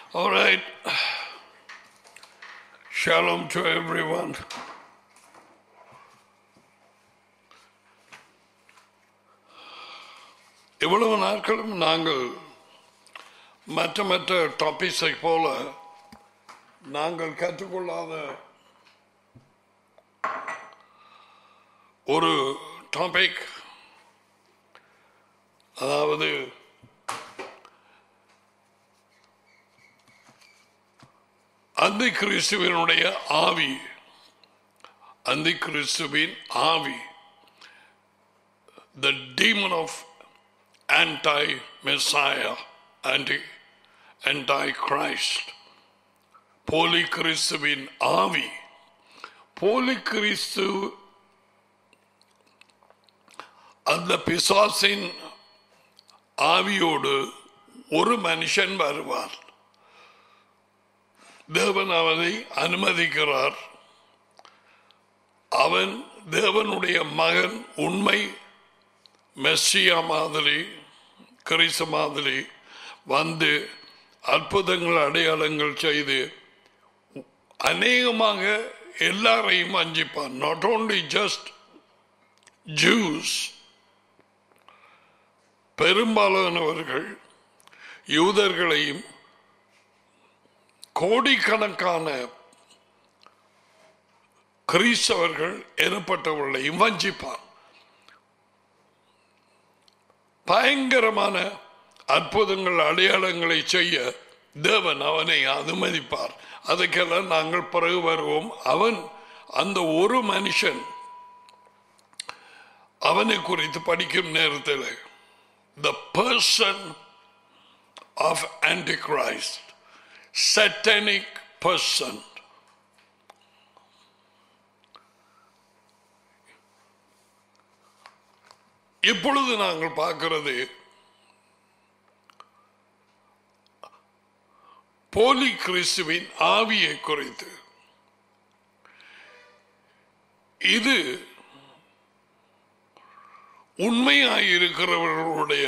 All right. Shalom to everyone. இவ்வளவு நாட்களும் நாங்கள் மற்ற மற்ற டாபிக்ஸை போல நாங்கள் கற்றுக்கொள்ளாத ஒரு டாபிக் அதாவது அந்த கிறிஸ்துவனுடைய ஆவி அந்த கிறிஸ்துவின் ஆவி the demon of anti Messiah, anti anti Christ. போலி கிறிஸ்துவின் ஆவி போலி கிறிஸ்து அந்த பிசாசின் ஆவியோடு ஒரு மனுஷன் வருவார் தேவன் அவனை அனுமதிக்கிறார் அவன் தேவனுடைய மகன் உண்மை மெஸ்ஸியா மாதிரி கிறிஸ்து மாதிரி வந்து அற்புதங்கள் அடையாளங்கள் செய்து அநேகமாக எல்லாரையும் வஞ்சிப்பான் நாட் ஓன்லி ஜஸ்ட் ஜூஸ் பெரும்பாலானவர்கள் யூதர்களையும் கோடிக்கணக்கான கிறிஸ்தவர்கள் எனப்பட்டவர்களையும் வஞ்சிப்பான் பயங்கரமான அற்புதங்கள் அடையாளங்களை செய்ய தேவன் அவனை அனுமதிப்பார் அதுக்கெல்லாம் நாங்கள் பிறகு வருவோம் அவன் அந்த ஒரு மனுஷன் அவனை குறித்து படிக்கும் நேரத்தில் the person of anti Christ satanic person இப்பொழுது நாங்கள் பார்க்கிறது போலி கிறிஸ்துவின் ஆவியை குறித்து இது உண்மையாயிருக்கிறவர்களுடைய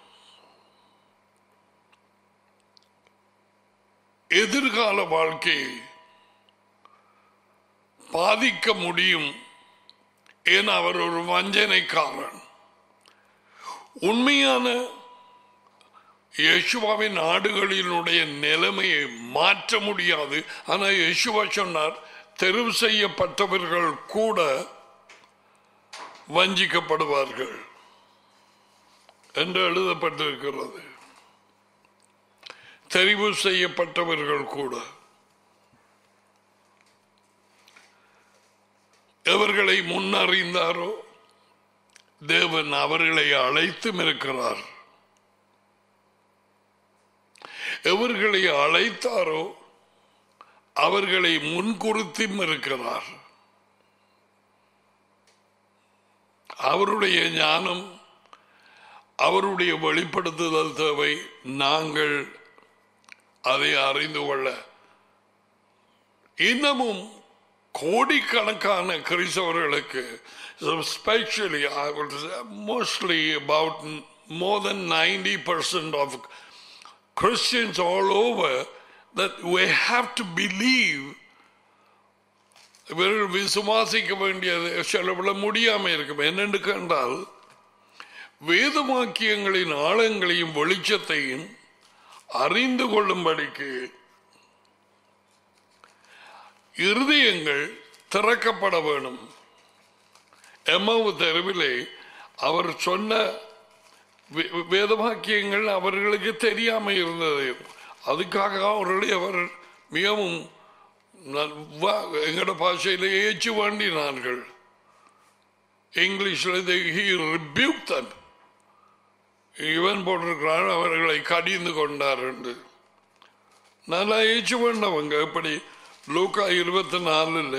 எதிர்கால வாழ்க்கையை பாதிக்க முடியும் ஏன் அவர் ஒரு வஞ்சனைக்காரன் உண்மையான யேசுவாவின் நாடுகளினுடைய நிலைமையை மாற்ற முடியாது ஆனால் யேசுவா சொன்னார் தெரிவு செய்யப்பட்டவர்கள் கூட வஞ்சிக்கப்படுவார்கள் என்று எழுதப்பட்டிருக்கிறது தெரிவு செய்யப்பட்டவர்கள் கூட எவர்களை முன்னறிந்தாரோ தேவன் அவர்களை அழைத்தும் இருக்கிறார் எவர்களை அழைத்தாரோ அவர்களை முன்குறித்தும் இருக்கிறார் அவருடைய ஞானம் அவருடைய வெளிப்படுத்துதல் தேவை நாங்கள் அதை அறிந்து கொள்ள இன்னமும் கோடிக்கணக்கான கிறிஸ்தவர்களுக்கு especially I would say mostly about more than 90% of Christians all over that we have to believe இவர்கள் விசுவாசிக்க வேண்டியது சில முடியாம இருக்கும் என்னென்று கண்டால் வேதவாக்கியங்களின் ஆழங்களையும் வெளிச்சத்தையும் அறிந்து கொள்ளும்படிக்கு இருதயங்கள் திறக்கப்பட வேணும் எம்மவு தெருவிலே அவர் சொன்ன வேதவாக்கியங்கள் அவர்களுக்கு தெரியாம இருந்தது அதுக்காக அவர்களை அவர் மிகவும் எங்கட பாஷையில ஏச்சு வேண்டினார்கள் இங்கிலீஷ்ல இவன் போட்டிருக்கிறான் அவர்களை கடிந்து கொண்டார் என்று நல்லா ஏச்சு வேண்டவங்க எப்படி லூக்கா இருபத்தி நாலுல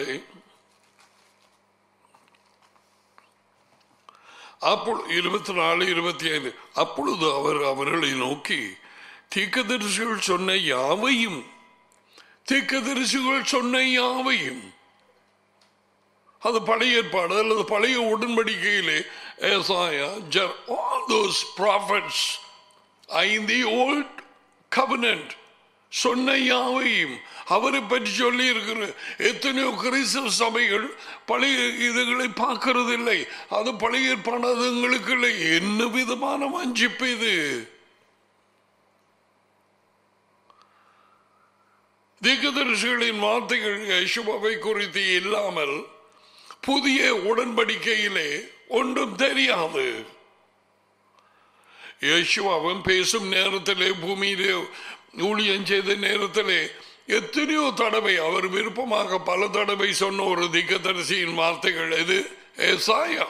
அப்பொழுது இருபத்தி நாலு இருபத்தி ஐந்து அப்பொழுது அவர் அவர்களை நோக்கி தீக்கதரிசிகள் சொன்ன யாவையும் தீக்கதரிசிகள் சொன்ன யாவையும் அது பழைய ஏற்பாடு அல்லது பழைய உடன்படிக்கையிலே ஏசாயா ஜர் all those prophets are in the old covenant சொன்ன யாவையும் அவரை பற்றி சொல்லி இருக்கிற எத்தனையோ கிறிஸ்தவ சபைகள் பழைய இதுகளை பார்க்கறது இல்லை அது பழைய பணதங்களுக்கு இல்லை என்ன விதமான வஞ்சிப்பு இது தீர்க்கதரிசிகளின் வார்த்தைகள் யசுபாவை குறித்து இல்லாமல் புதிய உடன்படிக்கையிலே ஒன்றும் தெரியாது யேசுவாவும் பேசும் நேரத்திலே பூமியிலே ஊழியம் செய்த நேரத்திலே எத்தனையோ தடவை அவர் விருப்பமாக பல தடவை சொன்ன ஒரு திக்கதரிசியின் வார்த்தைகள் எது ஏசாயா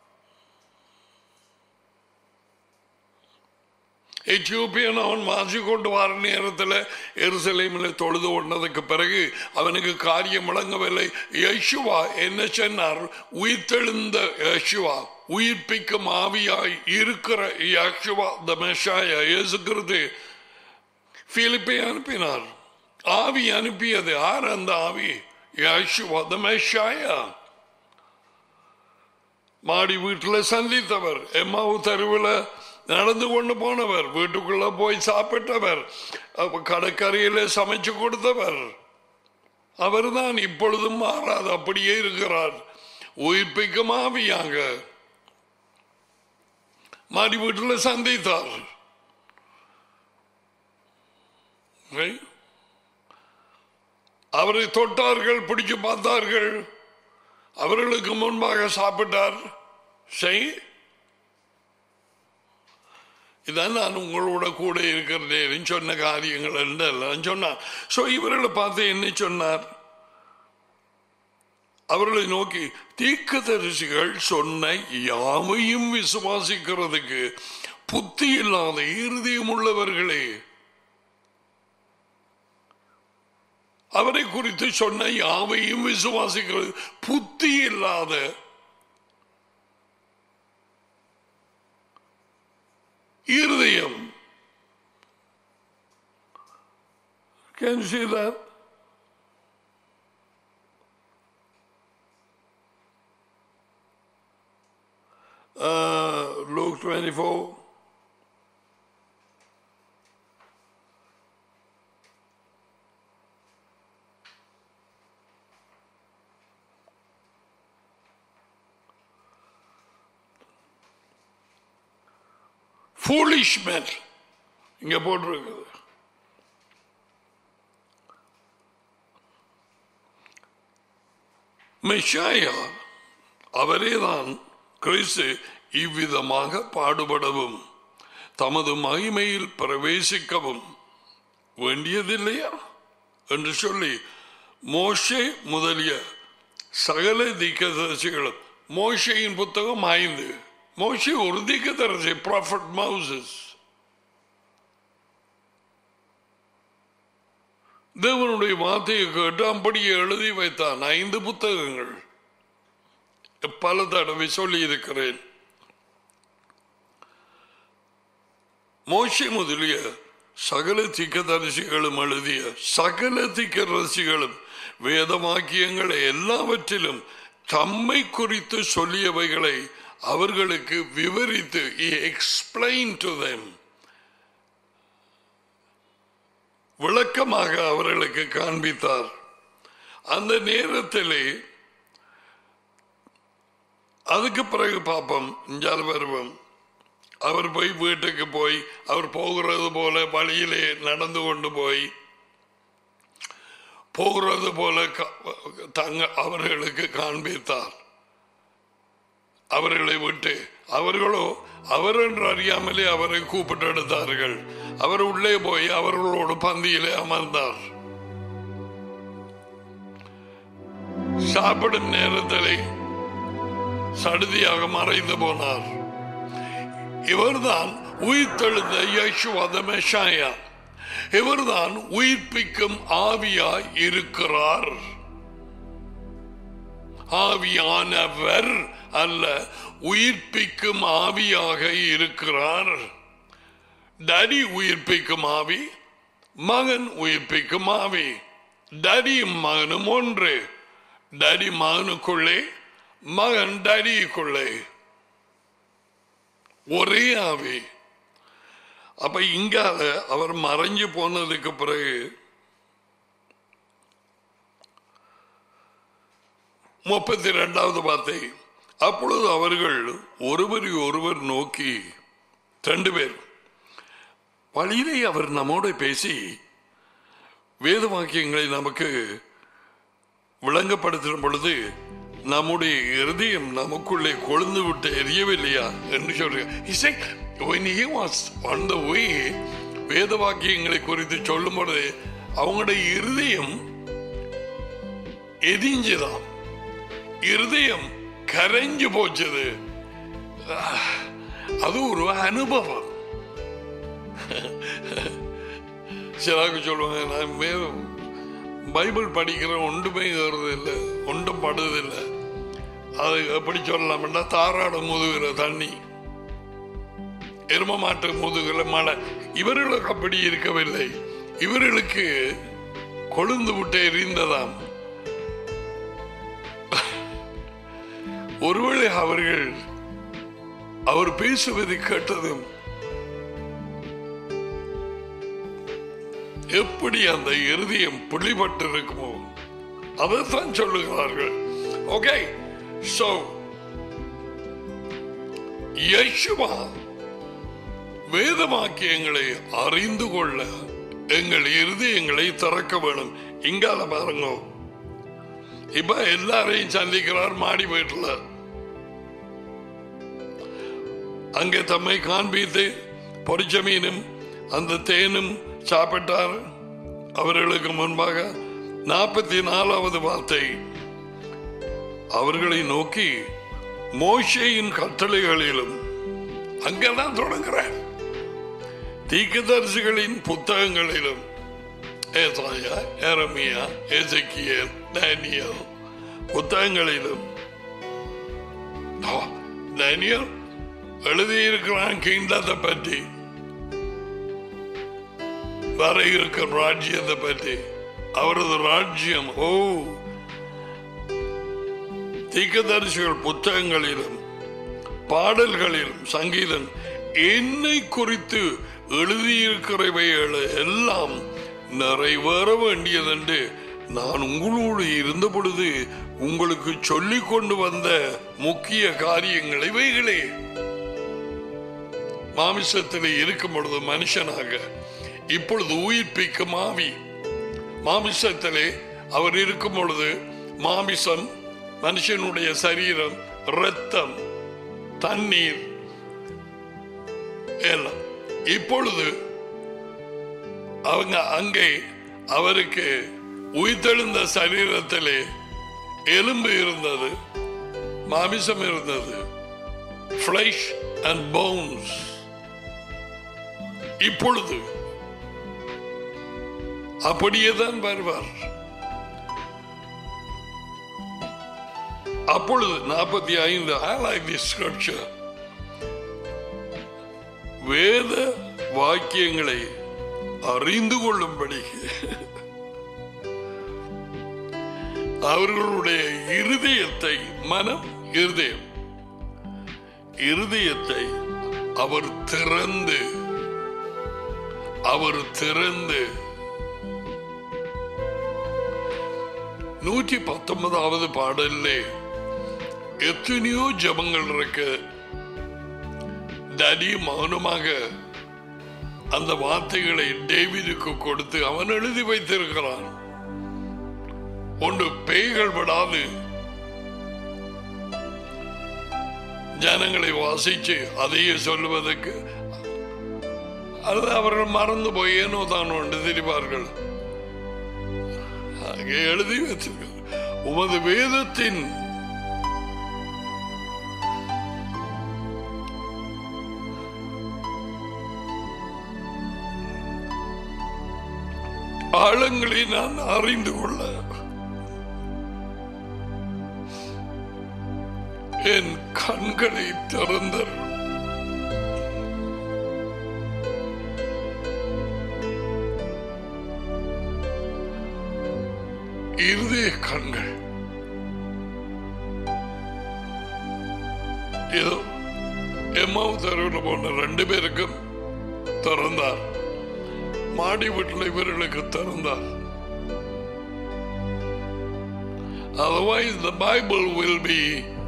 எத்தியோப்பியன் அவன் மாற்றி கொண்டு வர நேரத்தில் எருசலேமில் தொழுது கொண்டதுக்கு பிறகு அவனுக்கு காரியம் விளங்கவில்லை யேசுவா என்ன சொன்னார் உயிர்த்தெழுந்த யேசுவா உயிர்ப்பிக்கும் ஆவியாய் இருக்கிற யேசுவா த மெஷாயா இயேசுகிறது பிலிப்பை அனுப்பினார் ஆவி அனுப்பியது யார் அந்த ஆவி யேசுவா த மெஷாயா மாடி வீட்டில் சந்தித்தவர் எம்மாவு தெருவில் நடந்து கொண்டு போனவர் வீட்டுக்குள்ள போய் சாப்பிட்டவர் அப்ப கடற்கரையில சமைச்சு கொடுத்தவர் அவர்தான் இப்பொழுதும் மாறாது அப்படியே இருக்கிறார் உயிர்ப்பிக்கும் ஆவியாக மாடி வீட்டில் சந்தித்தார் Right? அவரை தொட்டார்கள் பிடிச்சு பார்த்தார்கள் அவர்களுக்கு முன்பாக சாப்பிட்டார் செய் இதான் நான் உங்களோட கூட இருக்கிறேன் சொன்ன காரியங்கள் எல்லாம் சொன்னார் சோ இவர்களை பார்த்து என்ன சொன்னார் அவர்களை நோக்கி தீர்க்கதரிசிகள் சொன்ன யாவையும் விசுவாசிக்கிறதுக்கு புத்தி இல்லாத இருதயம் உள்ளவர்களே அவரை குறித்து சொன்ன யாவையும் விசுவாசிக்கிறது புத்தி இல்லாத இருதயம் Can you see that? Uh, Luke 24. Foolish men. இங்க போட்டிருக்குது மெஷாயா அவரேதான் கிறிஸ்து இவ்விதமாக பாடுபடவும் தமது மகிமையில் பிரவேசிக்கவும் வேண்டியதில்லையா என்று சொல்லி மோஷே முதலிய சகல திக்கதரிசிகளும் மோஷையின் புத்தகம் ஐந்து மோஷே ஒரு திக்கதரிசி ப்ராஃபட் மவுசஸ் தேவனுடைய வார்த்தையை கேட்டு அப்படியே எழுதி வைத்தான் ஐந்து புத்தகங்கள் பல தடவை சொல்லி இருக்கிறேன் மோஷி முதலிய சகல திக்கதரிசிகளும் எழுதிய சகல திக்கதரிசிகளும் வேதவாக்கியங்களை எல்லாவற்றிலும் தம்மை குறித்து சொல்லியவைகளை அவர்களுக்கு விவரித்து எக்ஸ்பிளைன் டு them விளக்கமாக அவர்களுக்கு காண்பித்தார் அந்த நேரத்திலே அதுக்கு பிறகு பார்ப்போம் இஞ்சால் வருவோம் அவர் போய் வீட்டுக்கு போய் அவர் போகிறது போல வழியிலே நடந்து கொண்டு போய் போகிறது போல க- தங்க அவர்களுக்கு காண்பித்தார் அவர்களை விட்டு அவர்களோ அவர் என்று அறியாமலே அவரை கூப்பிட்டு எடுத்தார்கள் அவர் உள்ளே போய் அவர்களோடு பந்தியிலே அமர்ந்தார் சாப்பிடும் நேரத்திலே சடுதியாக மறைந்து போனார் இவர்தான் உயிர்த்தெழுந்த யேசுவத மெஷாயா இவர்தான் உயிர்ப்பிக்கும் ஆவியாய் இருக்கிறார் ஆவியானவர் அல்ல உயிர்ப்பிக்கும் ஆவியாக இருக்கிறார் டடி உயிர்ப்பிக்கும் ஆவி மகன் உயிர்ப்பிக்கும் ஆவி டடியும் மகனும் ஒன்று டடி மகனுக்குள்ளே மகன் டடிக்குள்ளே ஒரே ஆவி அப்ப இங்கால அவர் மறைஞ்சு போனதுக்கு பிறகு முப்பத்தி ரெண்டாவது வார்த்தை அப்பொழுது அவர்கள் ஒருவரை ஒருவர் நோக்கி ரெண்டு பேர் வழியிலே அவர் நம்மோடு பேசி வேத வாக்கியங்களை நமக்கு விளங்கப்படுத்தும் பொழுது நம்முடைய இருதயம் நமக்குள்ளே கொழுந்து விட்டு எரியவில்லையா என்று சொல்றேன் இசை when he was on the way வேத வாக்கியங்களை குறித்து சொல்லும் பொழுது அவங்களுடைய இருதயம் எரிஞ்சுதான் இருதயம் கரைஞ்சு போச்சது ஆஹ், அது ஒரு அனுபவம் சிலாக்கு சொல்லுவாங்க நான் மே- பைபிள் படிக்கிறேன் ஒன்றுமே ஏறுறது இல்லை ஒன்றும் படுறதில்லை அது எப்படி சொல்லலாம்னா தாராட முதுகிற தண்ணி எரும மாட்டு முதுகிற மழை இவர்களுக்கு அப்படி இருக்கவில்லை இவர்களுக்கு கொழுந்து விட்டு எரிந்ததாம் ஒருவேளை அவர்கள் அவர் பேசுவதை கேட்டதும் எப்படி அந்த இருதயம் புள்ளிப்பட்டு இருக்குமோ அதைத்தான் சொல்லுகிறார்கள் ஓகே சோ யேசுவா வேத வாக்கியங்களை அறிந்து கொள்ள எங்கள் இருதயங்களை திறக்க வேணும் இங்கால பாருங்க இப்ப எல்லாரையும் சந்திக்கிறார் மாடி வீட்டுல அங்கே தம்மை காண்பித்து பொரிச்ச மீனும் அந்த தேனும் சாப்பிட்டார் அவர்களுக்கு முன்பாக நாற்பத்தி நாலாவது வார்த்தை அவர்களை நோக்கி மோஷையின் கட்டளைகளிலும் அங்கெல்லாம் தொடங்குறார் தீர்க்கதரிசிகளின் புத்தகங்களிலும் ஏசாயா எரமியா எசக்கியல் டேனியல் புத்தகங்களிலும் ஆ, டேனியல் எழுதியிருக்கிறான் கிங்டத்தை பற்றி வர இருக்கும் ராஜ்யத்தை பற்றி அவரது ராஜ்யம் ஓ தீர்க்கதரிசிகள் புத்தகங்களிலும் பாடல்களிலும் சங்கீதம் என்னை குறித்து எழுதியிருக்கிறவைகள் எல்லாம் நிறைவேற வேண்டியதென்று நான் உங்களோடு இருந்த பொழுது உங்களுக்கு சொல்லிக் கொண்டு வந்த முக்கிய காரியங்கள் இவைகளே மாமிசத்திலே இருக்கும் பொழுது மனுஷனாக இப்பொழுது உயிர்ப்பிக்கும் ஆவி மாமிசத்திலே அவர் இருக்கும் பொழுது மாமிசம் மனுஷனுடைய சரீரம் இரத்தம் தண்ணீர் எல்லாம் இப்பொழுது அவங்க அங்கே அவருக்கு உயிர்த்தெழுந்த சரீரத்திலே எலும்பு இருந்தது மாமிசம் இருந்தது flesh and bones இப்பொழுது அப்படியே தான் வருவார் அப்பொழுது நாற்பத்தி ஐந்து I like this scripture வேத வாக்கியங்களை அறிந்து கொள்ளும்படி அவர்களுடைய இருதயத்தை மனம் இருதயம் இருதயத்தை அவர் திறந்து அவர் திறந்து நூற்றி பத்தொன்பதாவது பாடல்லே எத்தனையோ ஜபங்கள் இருக்கு டடி மௌனமாக அந்த வார்த்தைகளை டேவிடுக்கு கொடுத்து அவன் எழுதி வைத்திருக்கிறான் ஒன்று பேய்கள் விடாது ஜனங்களை வாசிச்சு அதையே சொல்லுவதற்கு அது அவர்கள் மறந்து போய் ஏனோ தான் ஒன்று திரிவார்கள் அங்கே எழுதி வச்சிருக்கிறார் உமது வேதத்தின் ஆழங்களை நான் அறிந்து கொள்ள என் கண்களை திறந்தர் இருதய கண்கள் ஏதோ எம்மாவு தெருவில் போன ரெண்டு பேருக்கும் திறந்தார் மாடி வீட்டில் இவர்களுக்கு திறந்தார் Otherwise, the Bible will be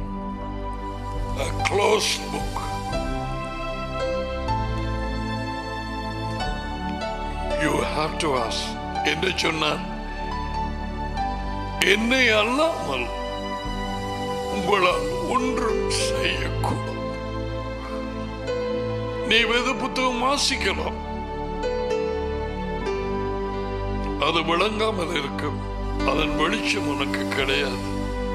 a closed book. You have to ask. என்ன சொன்னார் என்னை அல்லாமல் உங்களால் ஒன்றும் செய்யக்கூடும் நீ வேத புத்தகம் வாசிக்கலாம் அது விளங்காமல் இருக்கும் அதன் வெளிச்சம் உனக்கு கிடையாது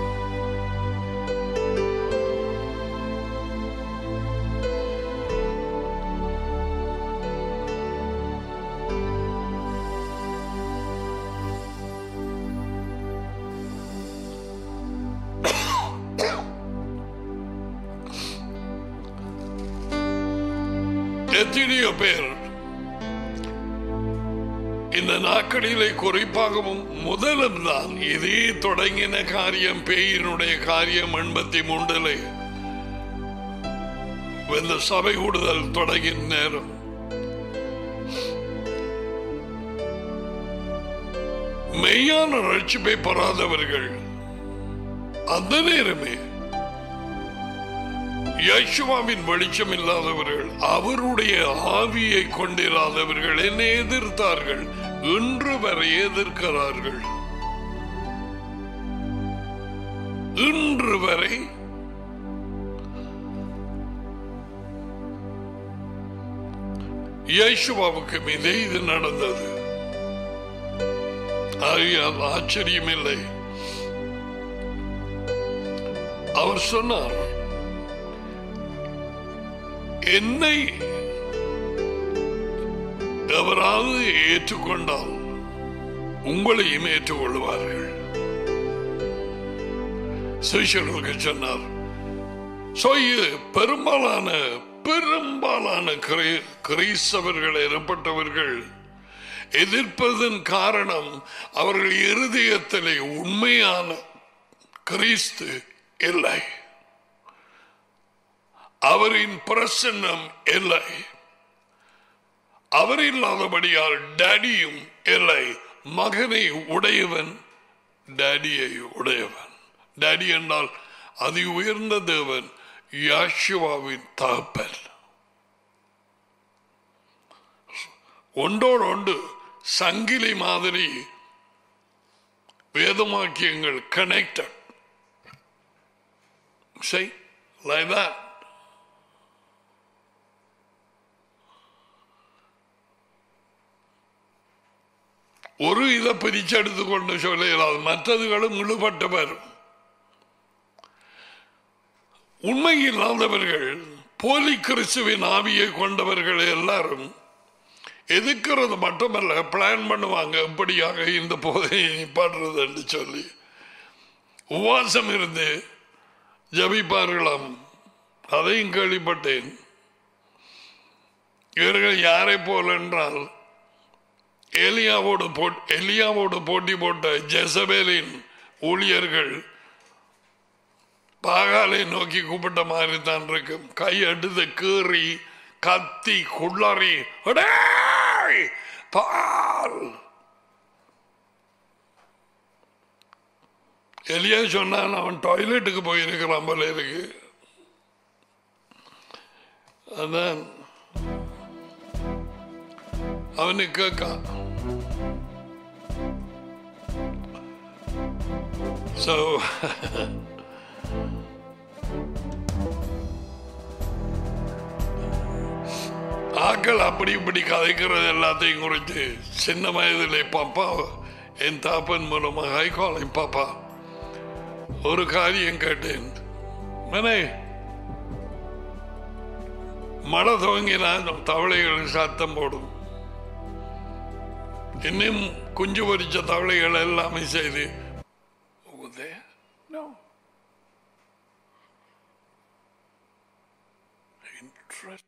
எத்தனையோ பேர் இந்த நாட்களிலே குறிப்பாகவும் முதலும் தான் இதே தொடங்கின காரியம் பேயினுடைய காரியம் எண்பத்தி மூன்றிலே இந்த சபை கூடுதல் தொடங்கின நேரம் மெய்யான ரட்சிப்பை பெறாதவர்கள் அந்த நேரமே யசுவாவின் வெளிச்சம் இல்லாதவர்கள் அவருடைய ஆவியை கொண்டிராதவர்கள் என்னை எதிர்த்தார்கள் இன்று வரை எதிர்க்கிறார்கள் இன்று வரை யேசுவாவுக்கு மீதே இது நடந்தது ஆகையால் ஆச்சரியமில்லை அவர் சொன்னார் என்னை எவராவது ஏற்றுக்கொண்டால் உங்களையும் ஏற்றுக்கொள்வார்கள் சிஷர்களுக்கு சொன்னார் So, இது பெரும்பாலான பெரும்பாலான கிறை- கிறிஸ்தவர்கள் எனப்பட்டவர்கள் எதிர்ப்பதன் காரணம் அவர்கள் இருதயத்திலே உண்மையான கிறிஸ்து இல்லை அவரின் பிரசன்னம் இல்லை அவர் இல்லாதபடியால் டேடியும் இல்லை மகனை உடையவன் டேடியை உடையவன் டேடி என்றால் அதி உயர்ந்த தேவன் யாஷுவாவின் தகப்பன் ஒன்றோடு ஒன்று சங்கிலி மாதிரி வேதமாக்கியங்கள் கனெக்டட் செய் like that ஒரு இதை பிரிச்செடுத்து கொண்டு சொல்லலாது மற்றதுகளும் இழுபட்டு வரும் உண்மை இல்லாதவர்கள் போலி கிறிஸ்துவின் ஆவியை கொண்டவர்கள் எல்லாரும் எதிர்க்கிறது மட்டுமல்ல பிளான் பண்ணுவாங்க எப்படியாக இந்த போதையை நிப்பாடுறது என்று சொல்லி உபவாசம் இருந்து ஜபிப்பார்களாம் அதையும் கேள்விப்பட்டேன் இவர்கள் யாரை போல் என்றால் எலியாவோடு போட் எலியாவோடு போட்டி போட்ட ஜெசபேலின் ஊழியர்கள் பாகாலை நோக்கி கூப்பிட்ட மாதிரி தான் இருக்கும் கை எடுத்து கீறி கத்தி குள்ளறி "அடேய், பால் எலியா சொன்னான் அவன் டாய்லெட்டுக்கு போயிருக்கிறான் போல இருக்கு அதான் அவனுக்கு கேட்கா So, ஆக்கள் அப்படி இப்படி கதைக்கிறது எல்லாத்தையும் குறித்து சின்ன வயதிலே பாப்பா என் தாப்பன் மூலமாக ஹைகாலை பாப்பா ஒரு காரியம் கேட்டேன் மனே மழை துவங்கினா தவளைகள் சத்தம் போடும் இன்னும் குஞ்சு பொரிச்ச தவளைகள் எல்லாமே செய்து Over there? No. Interest.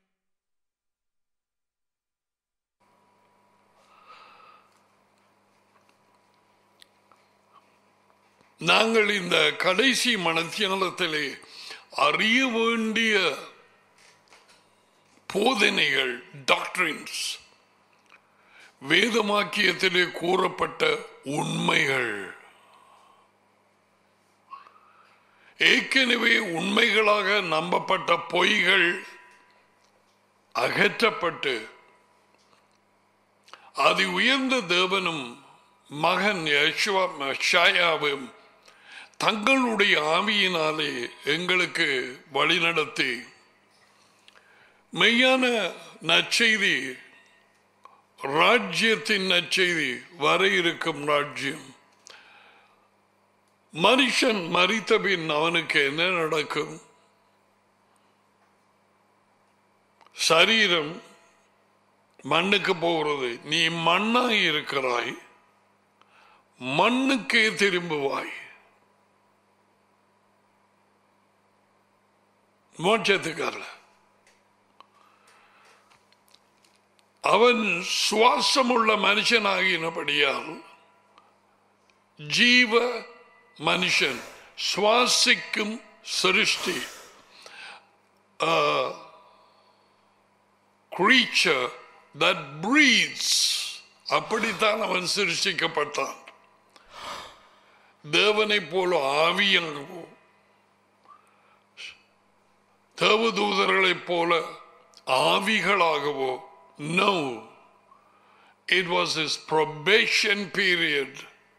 நாங்கள் இந்த கடைசி மனத்தியாலத்திலே அறிய வேண்டிய போதனைகள் டாக்டரின்ஸ் வேதமாக்கியத்திலே கூறப்பட்ட உண்மைகள் ஏற்கனவே உண்மைகளாக நம்பப்பட்ட பொய்கள் அகற்றப்பட்டு அதி உயர்ந்த தேவனும் மகன் யசுவா ஷாயாவும் தங்களுடைய ஆவியினாலே எங்களுக்கு வழிநடத்தி மெய்யான நற்செய்தி ராஜ்யத்தின் நற்செய்தி வர இருக்கும் ராஜ்யம் மனுஷன் மறித்த பின் அவனுக்கு என்ன நடக்கும் சரீரம் மண்ணுக்கு போகிறது நீ மண்ணாய் இருக்கிறாய் மண்ணுக்கே திரும்புவாய் மோட்சத்துக்கு அல்ல அவன் சுவாசமுள்ள மனுஷனாகினபடியால் ஜீவ மனுஷன் சுவாசிக்கும் சிருஷ்டி creature that breathes அப்படித்தான் அவன் சிருஷ்டிக்கப்பட்டான் தேவனைப் போல ஆவியாகவோ தேவதூதர்களைப் போல ஆவிகளாகவோ no it was is probation period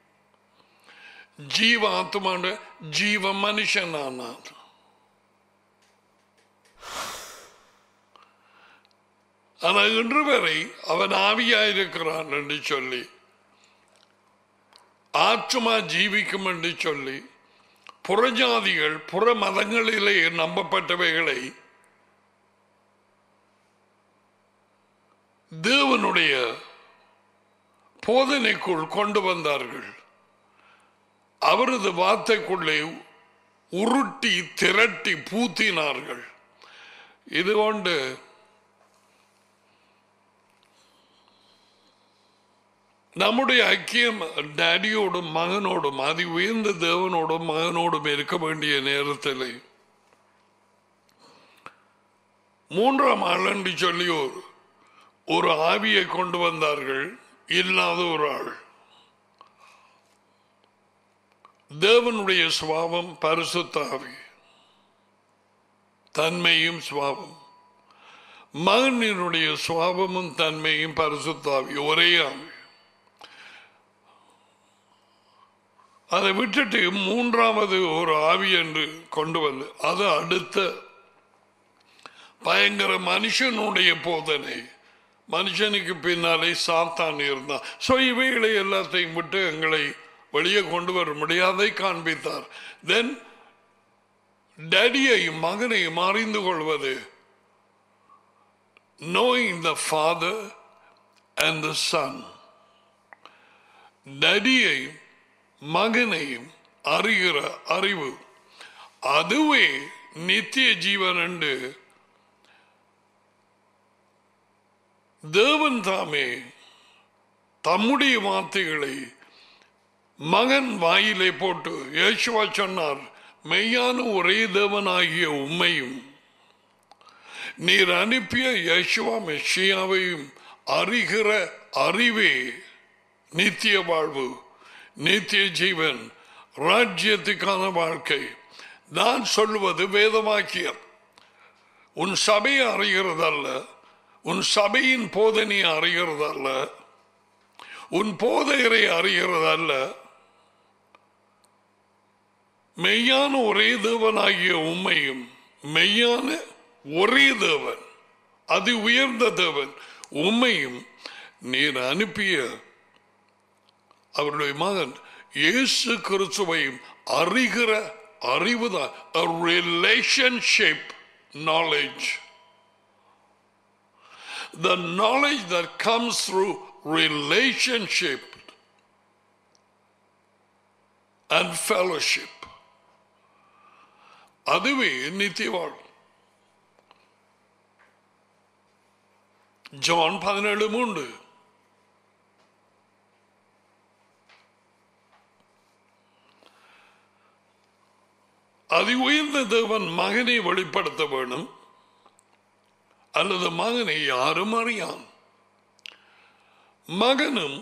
ஜீவ ஆத்மான ஜீவ மனுஷன் ஆனான் ஆனால் இன்று வரை அவன் ஆவியாயிருக்கிறான் என்று சொல்லி ஆத்மா ஜீவிக்கும் என்று சொல்லி புறஜாதிகள் புற மதங்களிலே நம்பப்பட்டவைகளை தேவனுடைய போதனைக்குள் கொண்டு வந்தார்கள் அவரது வார்த்தைக்குள்ளே உருட்டி திரட்டி பூத்தினார்கள் இது கொண்டு நம்முடைய ஐக்கியம் டேடியோடும் மகனோடும் அதி உயர்ந்த தேவனோடும் மகனோடும் இருக்க வேண்டிய நேரத்தில் மூன்றாம் ஆள் என்று சொல்லி ஒரு ஒரு ஆவியை கொண்டு வந்தார்கள் இல்லாத ஒரு ஆள் தேவனுடைய சுவாபம் பரிசுத்தாவி தன்மையும் சுவாபம் மகனினுடைய சுவாபமும் தன்மையும் பரிசுத்தாவி ஒரே ஆவி அதை விட்டுட்டு மூன்றாவது ஒரு ஆவி என்று கொண்டு வந்து அது அடுத்த பயங்கர மனுஷனுடைய போதனை மனுஷனுக்கு பின்னாலே சாத்தான் இருந்தான் ஸோ இவைகளை எல்லாத்தையும் விட்டு எங்களை வெளியே கொண்டு வர முடியாதை காண்பித்தார் தென் டேடியையும் மகனையும் அறிந்து கொள்வது knowing the father and the son டடியையும் மகனையும் அறிகிற அறிவு அதுவே நித்திய ஜீவன் என்று தேவன் தாமே தம்முடைய வார்த்தைகளை மகன் வாயிலே போட்டு யேசுவா சொன்னார் மெய்யான ஒரே தேவனாகிய உண்மையும் நீர் அனுப்பிய யேசுவா மெஷியாவையும் அறிகிற அறிவே நித்திய வாழ்வு நித்திய ஜீவன் ராஜ்யத்துக்கான வாழ்க்கை நான் சொல்லுவது வேதமாக்கியம் உன் சபையை அறிகிறதல்ல உன் சபையின் போதனையை அறிகிறதல்ல உன் போதையரை அறிகிறதல்ல மெய்யான ஒரே தேவனாகிய உண்மையும் மெய்யான ஒரே தேவன் அதி உயர்ந்த தேவன் உண்மையும் நீர் அனுப்பிய அவருடைய மகன் இயேசு கிறிஸ்துவையும் அறிகிற அறிவுதான் a relationship knowledge the knowledge that comes through relationship and fellowship அதுவே நித்திய வாழ் ஜான் பதினேழு மூன்று அதி உயர்ந்த தேவன் மகனை வெளிப்படுத்த வேணும் அல்லது மகனை யாரும் அறியான் மகனும்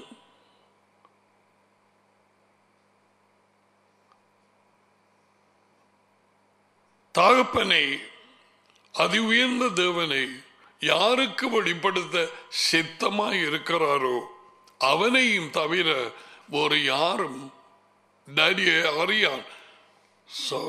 தகப்பனை அதி உயர்ந்த தேவனை யாருக்கு வெளிப்படுத்த சித்தமாய் இருக்கிறாரோ அவனையும் தவிர ஒரு யாரும் டேடியை அறியான் ஸோ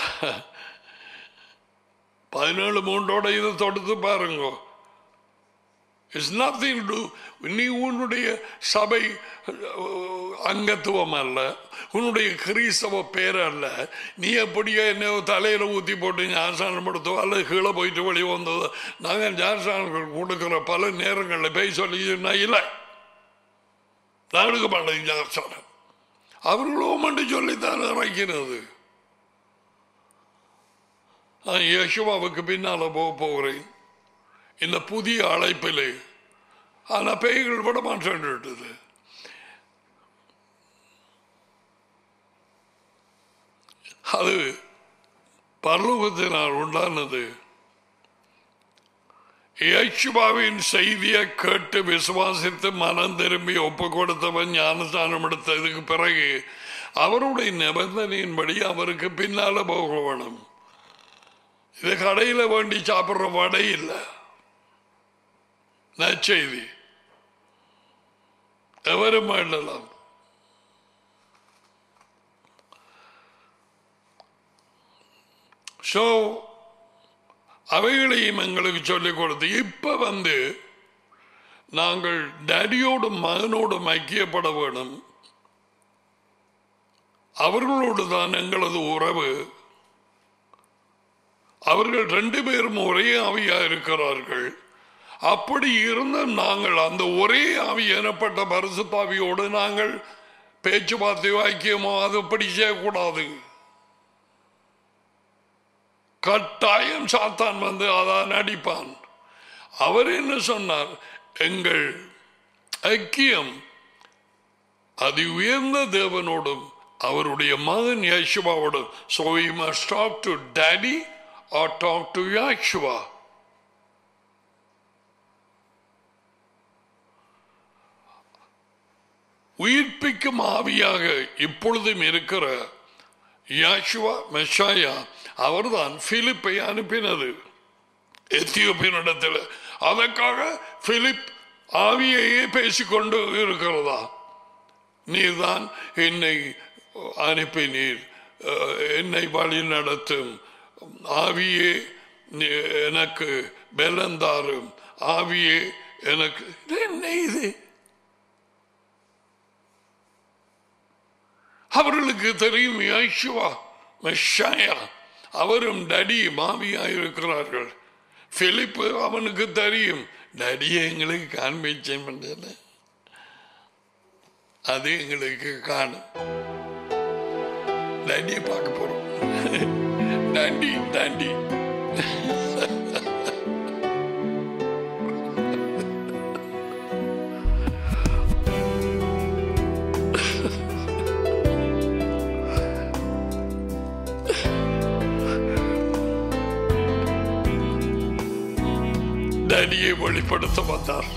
பதினேழு மூன்றோட இதை தொடுத்து பாருங்க இட்ஸ் நத்திங் டு நீ உன்னுடைய சபை அஹ், அங்கத்துவம் அல்ல உன்னுடைய கிறிஸ்தவ பேர் அல்ல நீ எப்படியோ என்ன தலையில ஊத்தி போட்டு ஞானஸ்தானம் படுத்தோ அல்லது கீழே போயிட்டு வெளியே வந்ததோ நாங்கள் ஞானஸ்தானம் கொடுக்குற பல நேரங்களில் பேய் சொல்லி நான் இல்லை நான் எடுக்க மாட்டேன் ஞானஸ்தானம் அவர்களும் மட்டும் சொல்லித்தான் இறக்கிறது நான் யேசுவாவுக்கு பின்னால போக போகிறேன் இந்த புதிய அழைப்பிலே ஆனா பேய்கள் விட மாட்டேன்றது அது பரலோகத்தினால் உண்டானது இயேசுவாவின் செய்தியை கேட்டு விசுவாசித்து மனம் திரும்பி ஒப்பு கொடுத்தவன் ஞானஸ்தானம் எடுத்ததுக்கு பிறகு அவருடைய நிபந்தனையின்படி அவருக்கு பின்னால போக வேணும் இது கடையில வேண்டி சாப்பிடுற வடை இல்லை நற்செய்தி எவரும் வேண்டலாம் ஸோ அவைகளையும் எங்களுக்கு சொல்லிக் கொடுத்து இப்ப வந்து நாங்கள் டேடியோடும் மகனோடும் ஐக்கியப்பட வேணும் அவர்களோடு தான் எங்களது உறவு அவர்கள் ரெண்டு பேரும் ஒரே ஆவியா இருக்கிறார்கள் அப்படி இருந்த நாங்கள் அந்த ஒரே ஆவி எனப்பட்ட பரிசுத்தாவியோடு நாங்கள் பேச்சுவார்த்தை வாக்கியமோ அது அப்படி செய்யக்கூடாது கட்டாயம் சாத்தான் வந்து அதான் அடிப்பான் அவர் என்ன சொன்னார் எங்கள் ஐக்கியம் அதி உயர்ந்த தேவனோடும் அவருடைய மகன் யேசுவாவோடும் so we must talk to daddy or talk to Yeshua உயிர்ப்பிக்கும் ஆவியாக இப்பொழுதும் இருக்கிற யாஷுவா மெஷாயா அவர்தான் பிலிப்பை அனுப்பினது எத்தியோப்பியனிடத்தில் அதற்காக பிலிப் ஆவியையே பேசிக்கொண்டு இருக்கிறதா நீர்தான் என்னை அனுப்பினீர் அஹ், என்னை வழி நடத்தும் ஆவியே நீ- எனக்கு பெலந்தாரும் ஆவியே எனக்கு இது என்ன இது அவர்களுக்கு தெரியும் யாஷுவா மெஷாயா அவரும் டடி மாவியா இருக்கிறார்கள் பிலிப்பு அவனுக்கு தெரியும் டடியை எங்களுக்கு காண்பிச்சேன் பண்ணல அது எங்களுக்கு காணும் டண்டியை பார்க்க போறோம் டண்டி டண்டி டடியை வெளிப்படுத்த வந்தார்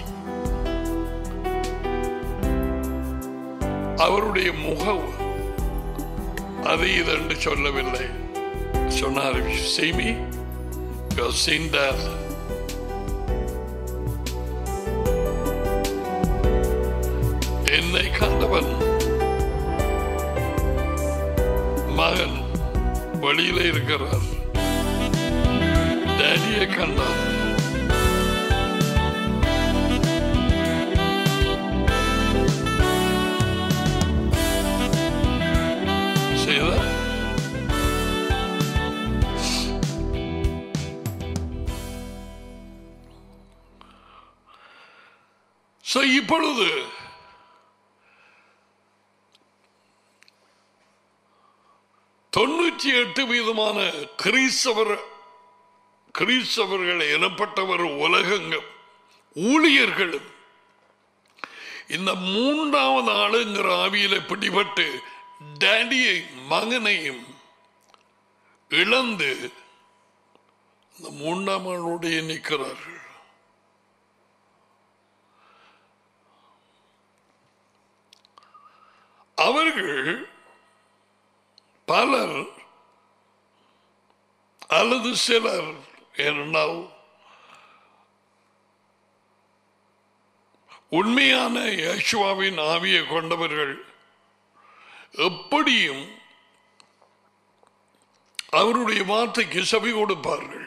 அவருடைய முகம் அது இதென்று சொல்லவில்லை சொன்னார் செய்மி சிந்தார் என்னை கண்டவன் மகன் வழியில இருக்கிறார் டேடியை கண்டார் See that? So, இப்பொழுது தொண்ணூற்றி எட்டு வீதமான கிறிஸ்தவர் கிறிஸ்தவர்கள் எனப்பட்டவர் உலகங்கள் ஊழியர்களும் இந்த மூன்றாவது ஆளுங்கிற ஆவியில பிடிபட்டு டேடியை மகனையும் இழந்து இந்த மூன்றாம் ஆளோடைய நிற்கிறார்கள் அவர்கள் பலர் அல்லது சிலர் என்றால் உண்மையான யேசுவாவின் ஆவியை கொண்டவர்கள் எப்படியும் அவருடைய வார்த்தைக்கு செவி கொடுப்பார்கள்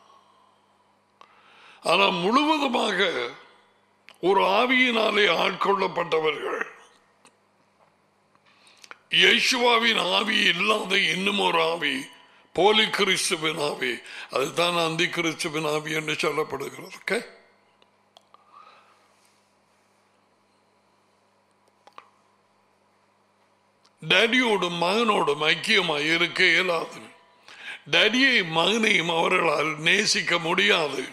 ஆனால் முழுவதுமாக ஒரு ஆவியினாலே ஆட்கொள்ளப்பட்டவர்கள் யேசுவாவின் ஆவி இல்லாத இன்னும் ஒரு ஆவி போலி கிறிஸ்துவின் ஆவி அதுதான் அந்தி கிறிஸ்துவின் ஆவி என்று சொல்லப்படுகிறது ஓகே டேடியோடும் மகனோடும் ஐக்கியமாய் இருக்க இயலாது டேடியை மகனையும் அவர்களால் நேசிக்க முடியாது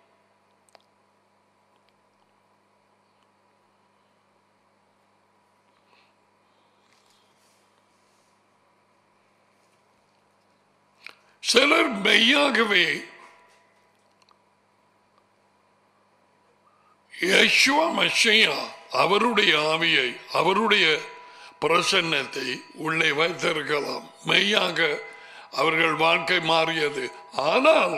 சிலர் மெய்யாகவே யஷ்வா மஷையா அவருடைய ஆவியை அவருடைய பிரசன்னத்தை உள்ளே வைத்திருக்கலாம் மெய்யாக அவர்கள் வாழ்க்கை மாறியது ஆனால்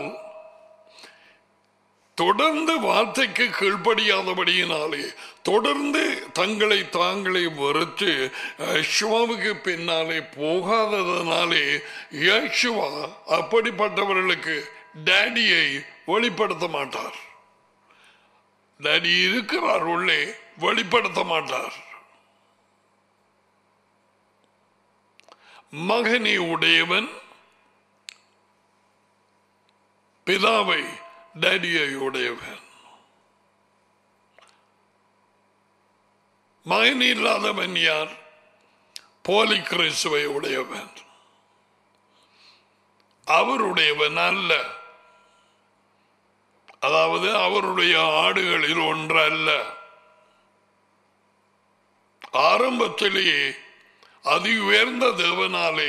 தொடர்ந்து வார்த்தைக்கு கீழ்ப்படியாதபடியினாலே தொடர்ந்து தங்களை தாங்களே வெறுத்து யஷ்வாவுக்கு பின்னாலே போகாததனாலே யஷ்வா அப்படிப்பட்டவர்களுக்கு டேடியை வெளிப்படுத்த மாட்டார் டேடி இருக்கிறார் உள்ளே வெளிப்படுத்த மாட்டார் மகனை உடையவன் பிதாவை டேடியை உடையவன் மகன் இல்லாதவன் யார் போலி கிறிஸ்துவை உடையவன் அவருடையவன் அல்ல அதாவது அவருடைய ஆடுகளில் ஒன்றல்ல ஆரம்பத்திலேயே அதி உயர்ந்த தேவனாலே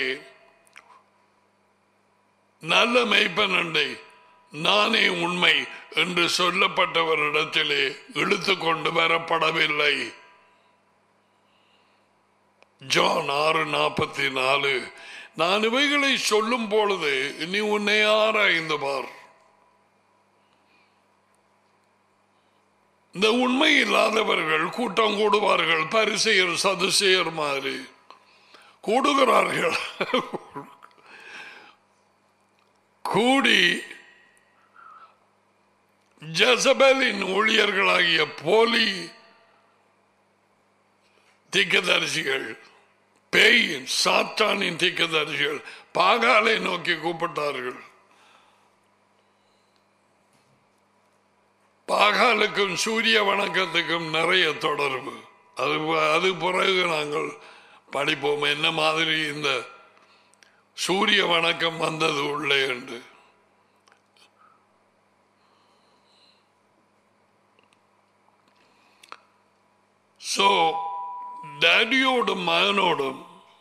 நல்ல மெய்ப்பனண்டை நானே உண்மை என்று சொல்லப்பட்டவரிடத்திலே இழுத்து கொண்டு வரப்படவில்லை ஜான் ஆறு நாற்பத்தி நாலு நான் இவைகளை சொல்லும் பொழுது நீ உன்னை ஆராய்ந்து பார் இந்த உண்மை இல்லாதவர்கள் கூட்டம் கூடுவார்கள் பரிசெயர் சதுசெயர் மாதிரி கூடுகிறார்கள் கூடி ஜசபலின் ஊழியர்களாகிய போலி திக்கதரிசிகள் பேயின் சாத்தானின் திக்கதரிசிகள் பாகாலை நோக்கி கூப்பிட்டார்கள் பாகாலுக்கும் சூரிய வணக்கத்துக்கும் நிறைய தொடர்பு அது அது பிறகு நாங்கள் படிப்போம் என்ன மாதிரி இந்த சூரிய வணக்கம் வந்தது உள்ளே என்று ஸோ டேடியோடும் மகனோடும்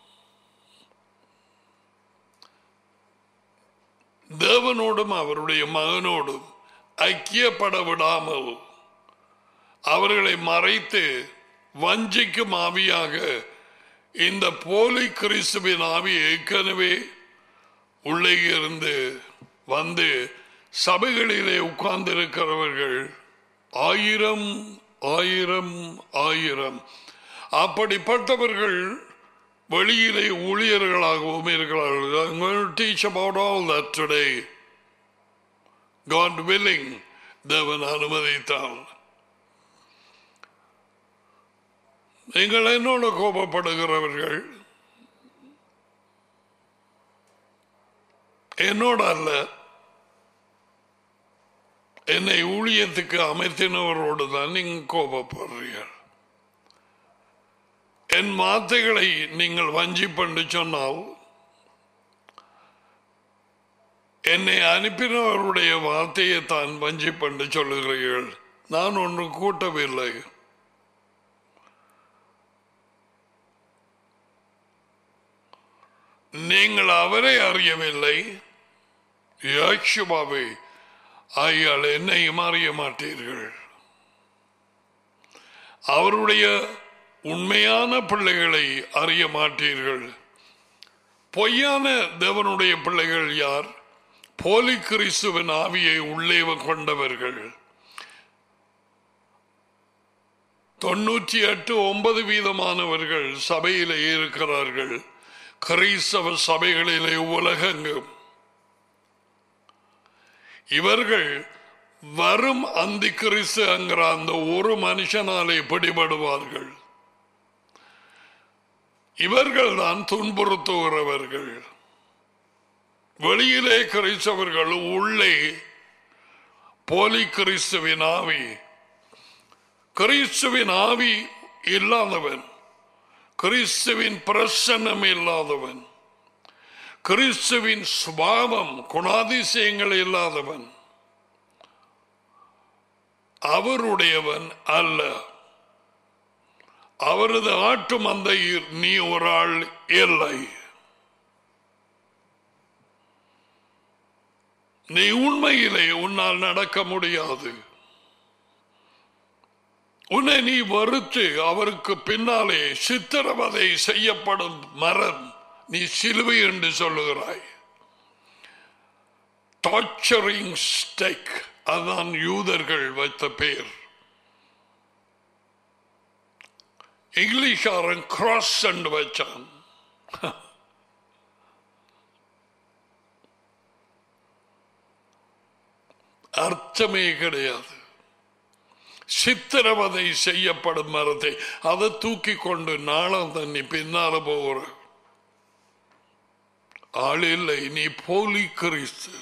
தேவனோடும் அவருடைய மகனோடும் ஐக்கியப்பட விடாமல் அவர்களை மறைத்து வஞ்சிக்கும் ஆவியாக இந்த போலி கிறிஸ்துவின் ஆவி ஏற்கனவே உள்ளே இருந்து வந்து சபைகளிலே உட்கார்ந்திருக்கிறவர்கள் ஆயிரம் ஆயிரம் ஆயிரம் அப்படிப்பட்டவர்கள் வெளியிலே ஊழியர்களாகவும் இருக்கிறார்கள் I'm going to teach about all that today. God willing, தேவன் அனுமதித்தால் நீங்கள் என்னோட கோபப்படுகிறவர்கள் என்னோட அல்ல என்னை ஊழியத்துக்கு அமைத்தினவரோடு தான் நீங்க கோபப்படுறீர்கள் என் வார்த்தைகளை நீங்கள் வஞ்சி பண்ணி சொன்னால் என்னை அனுப்பினவருடைய வார்த்தையை தான் வஞ்சி பண்ணி சொல்லுகிறீர்கள் நான் ஒன்று கூட்டவில்லை நீங்கள் அவரை அறியவில்லை யாட்சுபாவை ஆகியால் என்னையும் அறிய மாட்டீர்கள் அவருடைய உண்மையான பிள்ளைகளை அறிய மாட்டீர்கள் பொய்யான தேவனுடைய பிள்ளைகள் யார் போலி கிறிஸ்துவின் ஆவியை உள்ளே கொண்டவர்கள் தொண்ணூற்றி எட்டு ஒன்பது வீதமானவர்கள் சபையிலே இருக்கிறார்கள் கிறிஸ்தவ சபைகளிலே உலகெங்கும் இவர்கள் வரும் அந்தி கிறிஸ்து என்கிற அந்த ஒரு மனுஷனாலே பிடிபடுவார்கள் இவர்கள் தான் துன்புறுத்துகிறவர்கள் வெளியிலே கிறிஸ்தவர்கள் உள்ளே போலி கிறிஸ்துவின் ஆவி கிறிஸ்துவின் ஆவி இல்லாதவன் கிறிஸ்துவின் பிரசன்னம் இல்லாதவன் கிறிஸ்துவின் சுபாவம் குணாதிசயங்கள் இல்லாதவன் அவருடையவன் அல்ல அவரது ஆட்டு மந்தையில் நீ ஒரு ஆள் இல்லை நீ உண்மையிலே உன்னால் நடக்க முடியாது உன்னை நீ வருத்து அவருக்கு பின்னாலே சித்திரவதை செய்யப்படும் மரம் நீ சிலுவை என்று சொல்லுகிறாய் டார்ச்சரிங் ஸ்டெக் அதான் யூதர்கள் வைத்த பேர் இங்கிலீஷாரன் கிராஸ் என்று வச்சான் அர்த்தமே கிடையாது சித்திரவதை செய்யப்படும் மரத்தை அதை தூக்கி கொண்டு நாளம் தண்ணி பின்னால போகிற ஆள் இல்லை நீ போலி கிறிஸ்து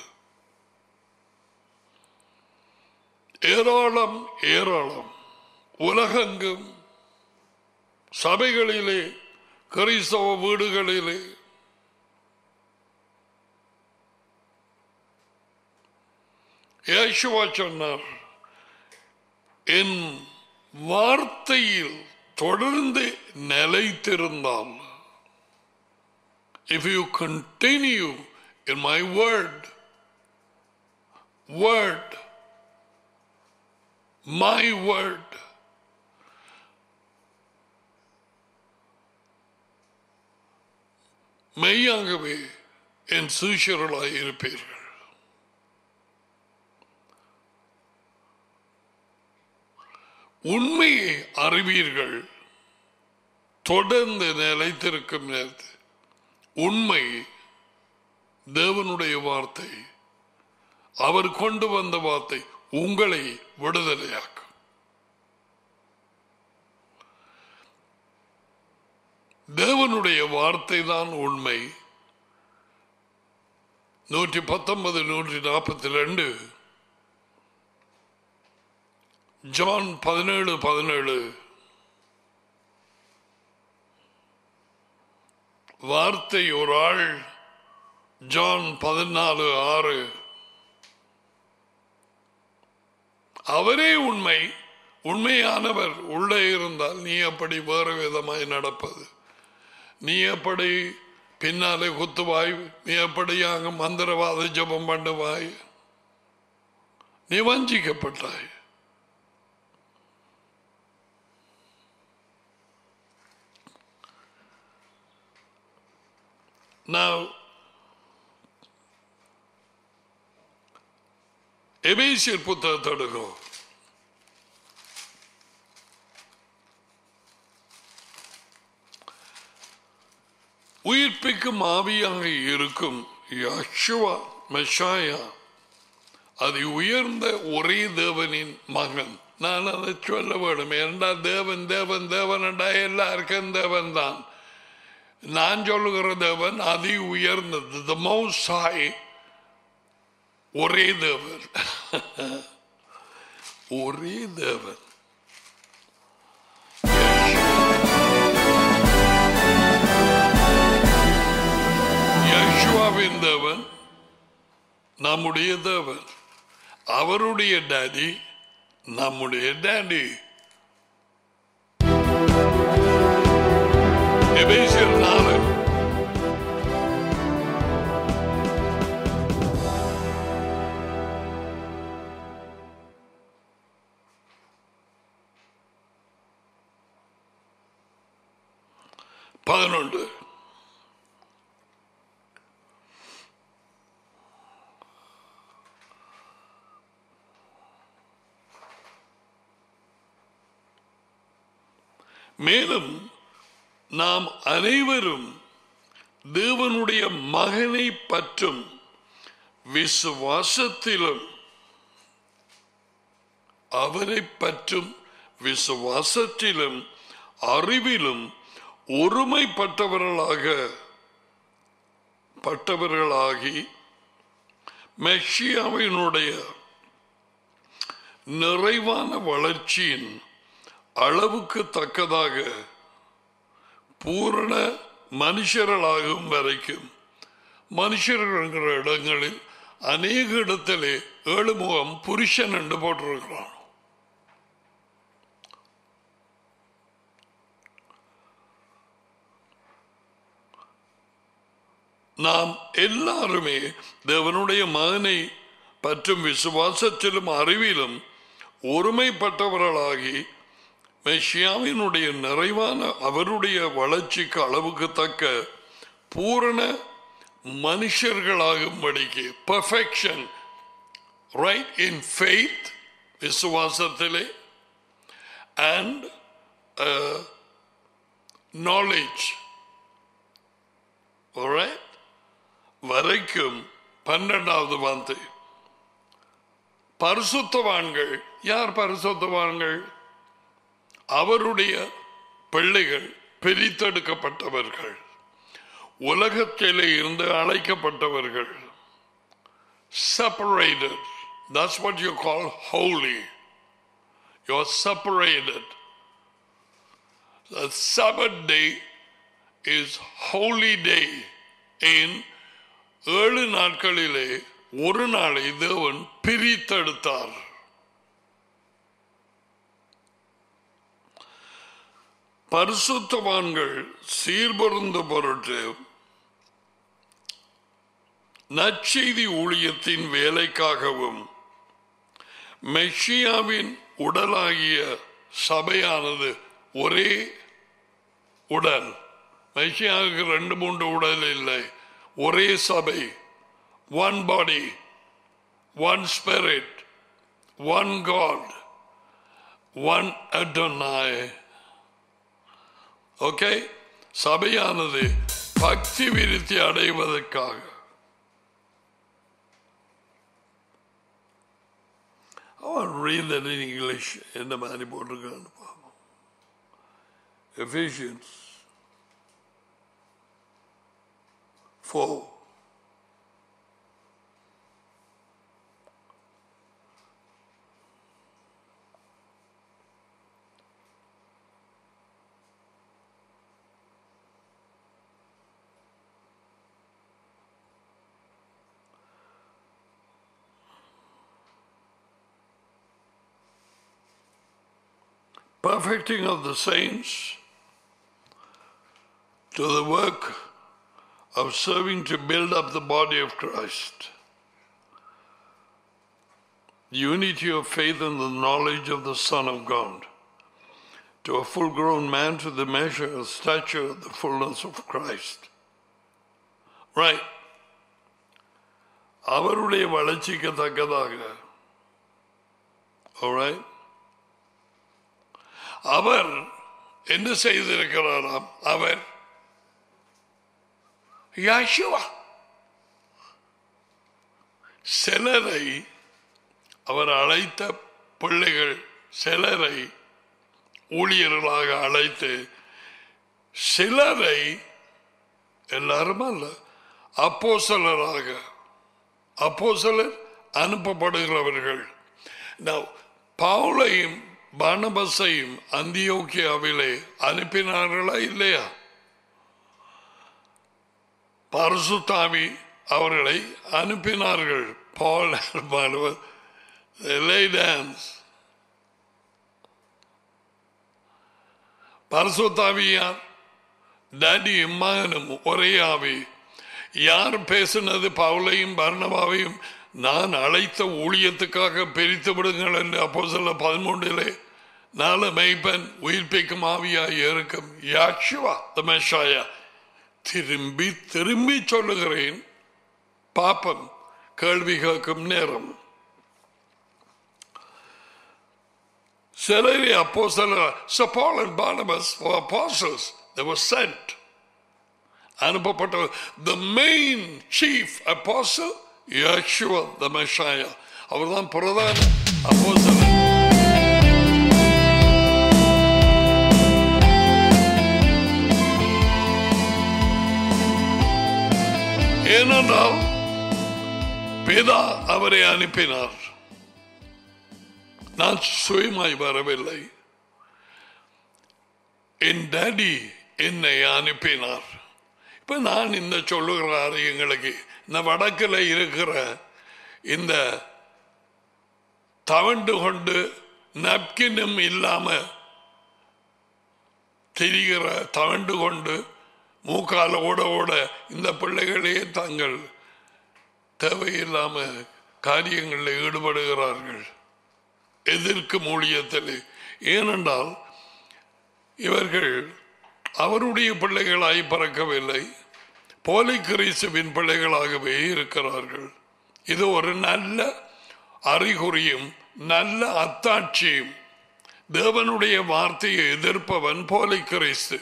ஏராளம் ஏராளம் உலகெங்கும் சபைகளிலே கிறிஸ்தவ வீடுகளிலே ஏசுவா சொன்னார் என் வார்த்தையில் தொடர்ந்து நிலைத்திருந்தால் if you continue in my word word my word மெய்யாகவே என் சீஷர்களாய் இருப்பீர்கள் உண்மையை அறிவீர்கள் தொடர்ந்து நிலைத்திருக்கும் நேரத்தில் உண்மை தேவனுடைய வார்த்தை அவர் கொண்டு வந்த வார்த்தை உங்களை விடுதலையாக்கும் தேவனுடைய வார்த்தை தான் உண்மை நூற்றி பத்தொன்பது நூற்றி நாற்பத்தி ரெண்டு ஜான் பதினேழு பதினேழு வார்த்தை ஒரு ஆள் ஜான் பதினாலு ஆறு அவரே உண்மை உண்மையானவர் உள்ளே இருந்தால் நீ அப்படி வேறு விதமாய் நடப்பது நீ எப்படி பின்னாலே குத்துவாய் நீ எப்படி அங்க மந்திரவாத ஜபம் பண்ணுவாய் நீ வஞ்சிக்கப்பட்டாய் Now, எபேசியர் புத்தகத்தை எடுக்கும் உயிர்ப்பிக்கும் ஆவியாக இருக்கும் யஷுவா மெஷாயா அது உயர்ந்த ஒரே தேவனின் மகன் நான் அதை சொல்ல வேண்டும் ஏண்டா தேவன் தேவன் தேவன் எல்லாருக்கும் தேவன் தான் நான் சொல்லுகிற தேவன் அதி உயர்ந்தது த மோஸ்ட் ஹாய் ஒரே தேவன் ஒரே தேவன் யேசுவாவின் தேவன் நம்முடைய தேவன் அவருடைய டாடி நம்முடைய டாடி எபேசியர் நாலு பதினொன்று மேலும் நாம் அனைவரும் தேவனுடைய மகனை பற்றும் விசுவாசத்திலும் அவரை பற்றும் விசுவாசத்திலும் அறிவிலும் ஒருமைப்பட்டவர்களாக பட்டவர்களாகி மெஷியாவினுடைய நிறைவான வளர்ச்சியின் அளவுக்கு தக்கதாக பூரண மனுஷர்களாகும் வரைக்கும் மனுஷர்கள் இடங்களில் அநேக இடத்திலே ஏழு முகம் புருஷன் என்று போட்டிருக்கிறான் நாம் எல்லாருமே தேவனுடைய மகனை பற்றும் விசுவாசத்திலும் அறிவிலும் ஒருமைப்பட்டவர்களாகி மெஷியாவினுடைய நிறைவான அவருடைய வளர்ச்சிக்கு அளவுக்கு தக்க பூரண மனுஷர்களாகும்படிக்கு பர்ஃபெக்ஷன் ரைட் இன் ஃபெய்த் விசுவாசத்திலே அண்ட் நாலேஜ் வரைக்கும் பன்னெண்டாவது வார்த்தை பரிசுத்தவான்கள் யார் பரிசுத்தவான்கள் அவருடைய பிள்ளைகள் பிரித்தெடுக்கப்பட்டவர்கள் உலகத்திலே இருந்து அழைக்கப்பட்டவர்கள் separated that's what you call holy you're separated the sabbath day is holy day in ஏழு நாட்களிலே ஒரு நாளை தேவன் பிரித்தெடுத்தார் பரிசுத்தவான்கள் சீர்பருந்த பொருட்டு நற்செய்தி ஊழியத்தின் வேலைக்காகவும் மெஷியாவின் உடலாகிய சபையானது ஒரே உடல் மெஷியாவுக்கு ரெண்டு மூன்று உடல் இல்லை ஒரே சபை one body one spirit one God one Adonai okay சபையானது பக்தி விருத்தி அடைவதற்காக அவன் read that in English என்ன மாதிரி போட்டிருக்கான்னு பார்ப்போம் Ephesians 4 perfecting of the saints to the work of serving to build up the body of Christ. Unity of faith and the knowledge of the Son of God, to a full grown man to the measure of stature of the fullness of Christ. Right. அவருடைய வளர்ச்சிக்கு தக்கதாக alright அவர் என்ன செய்திருக்கிறாராம் அவர் Yeshua சிலரை அவர் அழைத்த பிள்ளைகள் சிலரை ஊழியர்களாக அழைத்து சிலரை எல்லாரும் அல்ல அப்போ சிலராக அப்போ சிலர் அனுப்பப்படுகிறவர்கள் பவுலையும் பானபஸையும் அந்தியோக்கியாவிலே அனுப்பினார்களா இல்லையா பரசுத்தாமி அவர்களை அனுப்பினார்கள் பால் டான்ஸ் பரசுத்தாவியார் டேடியும் மகனும் ஒரே ஆவி யார் பேசினது பவுலையும் பர்ணபாவையும் நான் அழைத்த ஊழியத்துக்காக பிரித்து விடுங்கள் என்று அப்போ சொல்ல பதிமூன்றிலே நாலு மெய்ப்பன் உயிர்ப்பிக்கும் ஆவியாய் இருக்கும் யாக்ஷுவா த மெஷாயா திரும்பி திரும்பி சொல்லுகிறேன் பாப்பம் கேள்வி கேட்கும் நேரம் சிலரை அப்போ So Paul and Barnabas were apostles. They were sent. அனுப்பப்பட்ட the main chief apostle Yeshua the Messiah அவர்தான் பிரதான அப்போஸ்தலன் ஏனென்றால் பிதா அவரை அனுப்பினார் நான் சுயமாய் வரவில்லை என் டாடி என்னை அனுப்பினார் இப்ப நான் இந்த சொல்லுகிறாரு எங்களுக்கு இந்த வடக்கில் இருக்கிற இந்த தவண்டு கொண்டு நப்கினும் இல்லாம திரிகிற தவண்டு கொண்டு மூக்கால ஓட ஓட இந்த பிள்ளைகளே தங்கள் தேவையில்லாம காரியங்களில் ஈடுபடுகிறார்கள் எதிர்க்கும் ஊழியத்தில் ஏனென்றால் இவர்கள் அவருடைய பிள்ளைகளாய் பிறக்கவில்லை போலி கிறிஸ்துவின் பிள்ளைகளாகவே இருக்கிறார்கள் இது ஒரு நல்ல அறிகுறியும் நல்ல அத்தாட்சியும் தேவனுடைய வார்த்தையை எதிர்ப்பவன் போலி கிறிஸ்து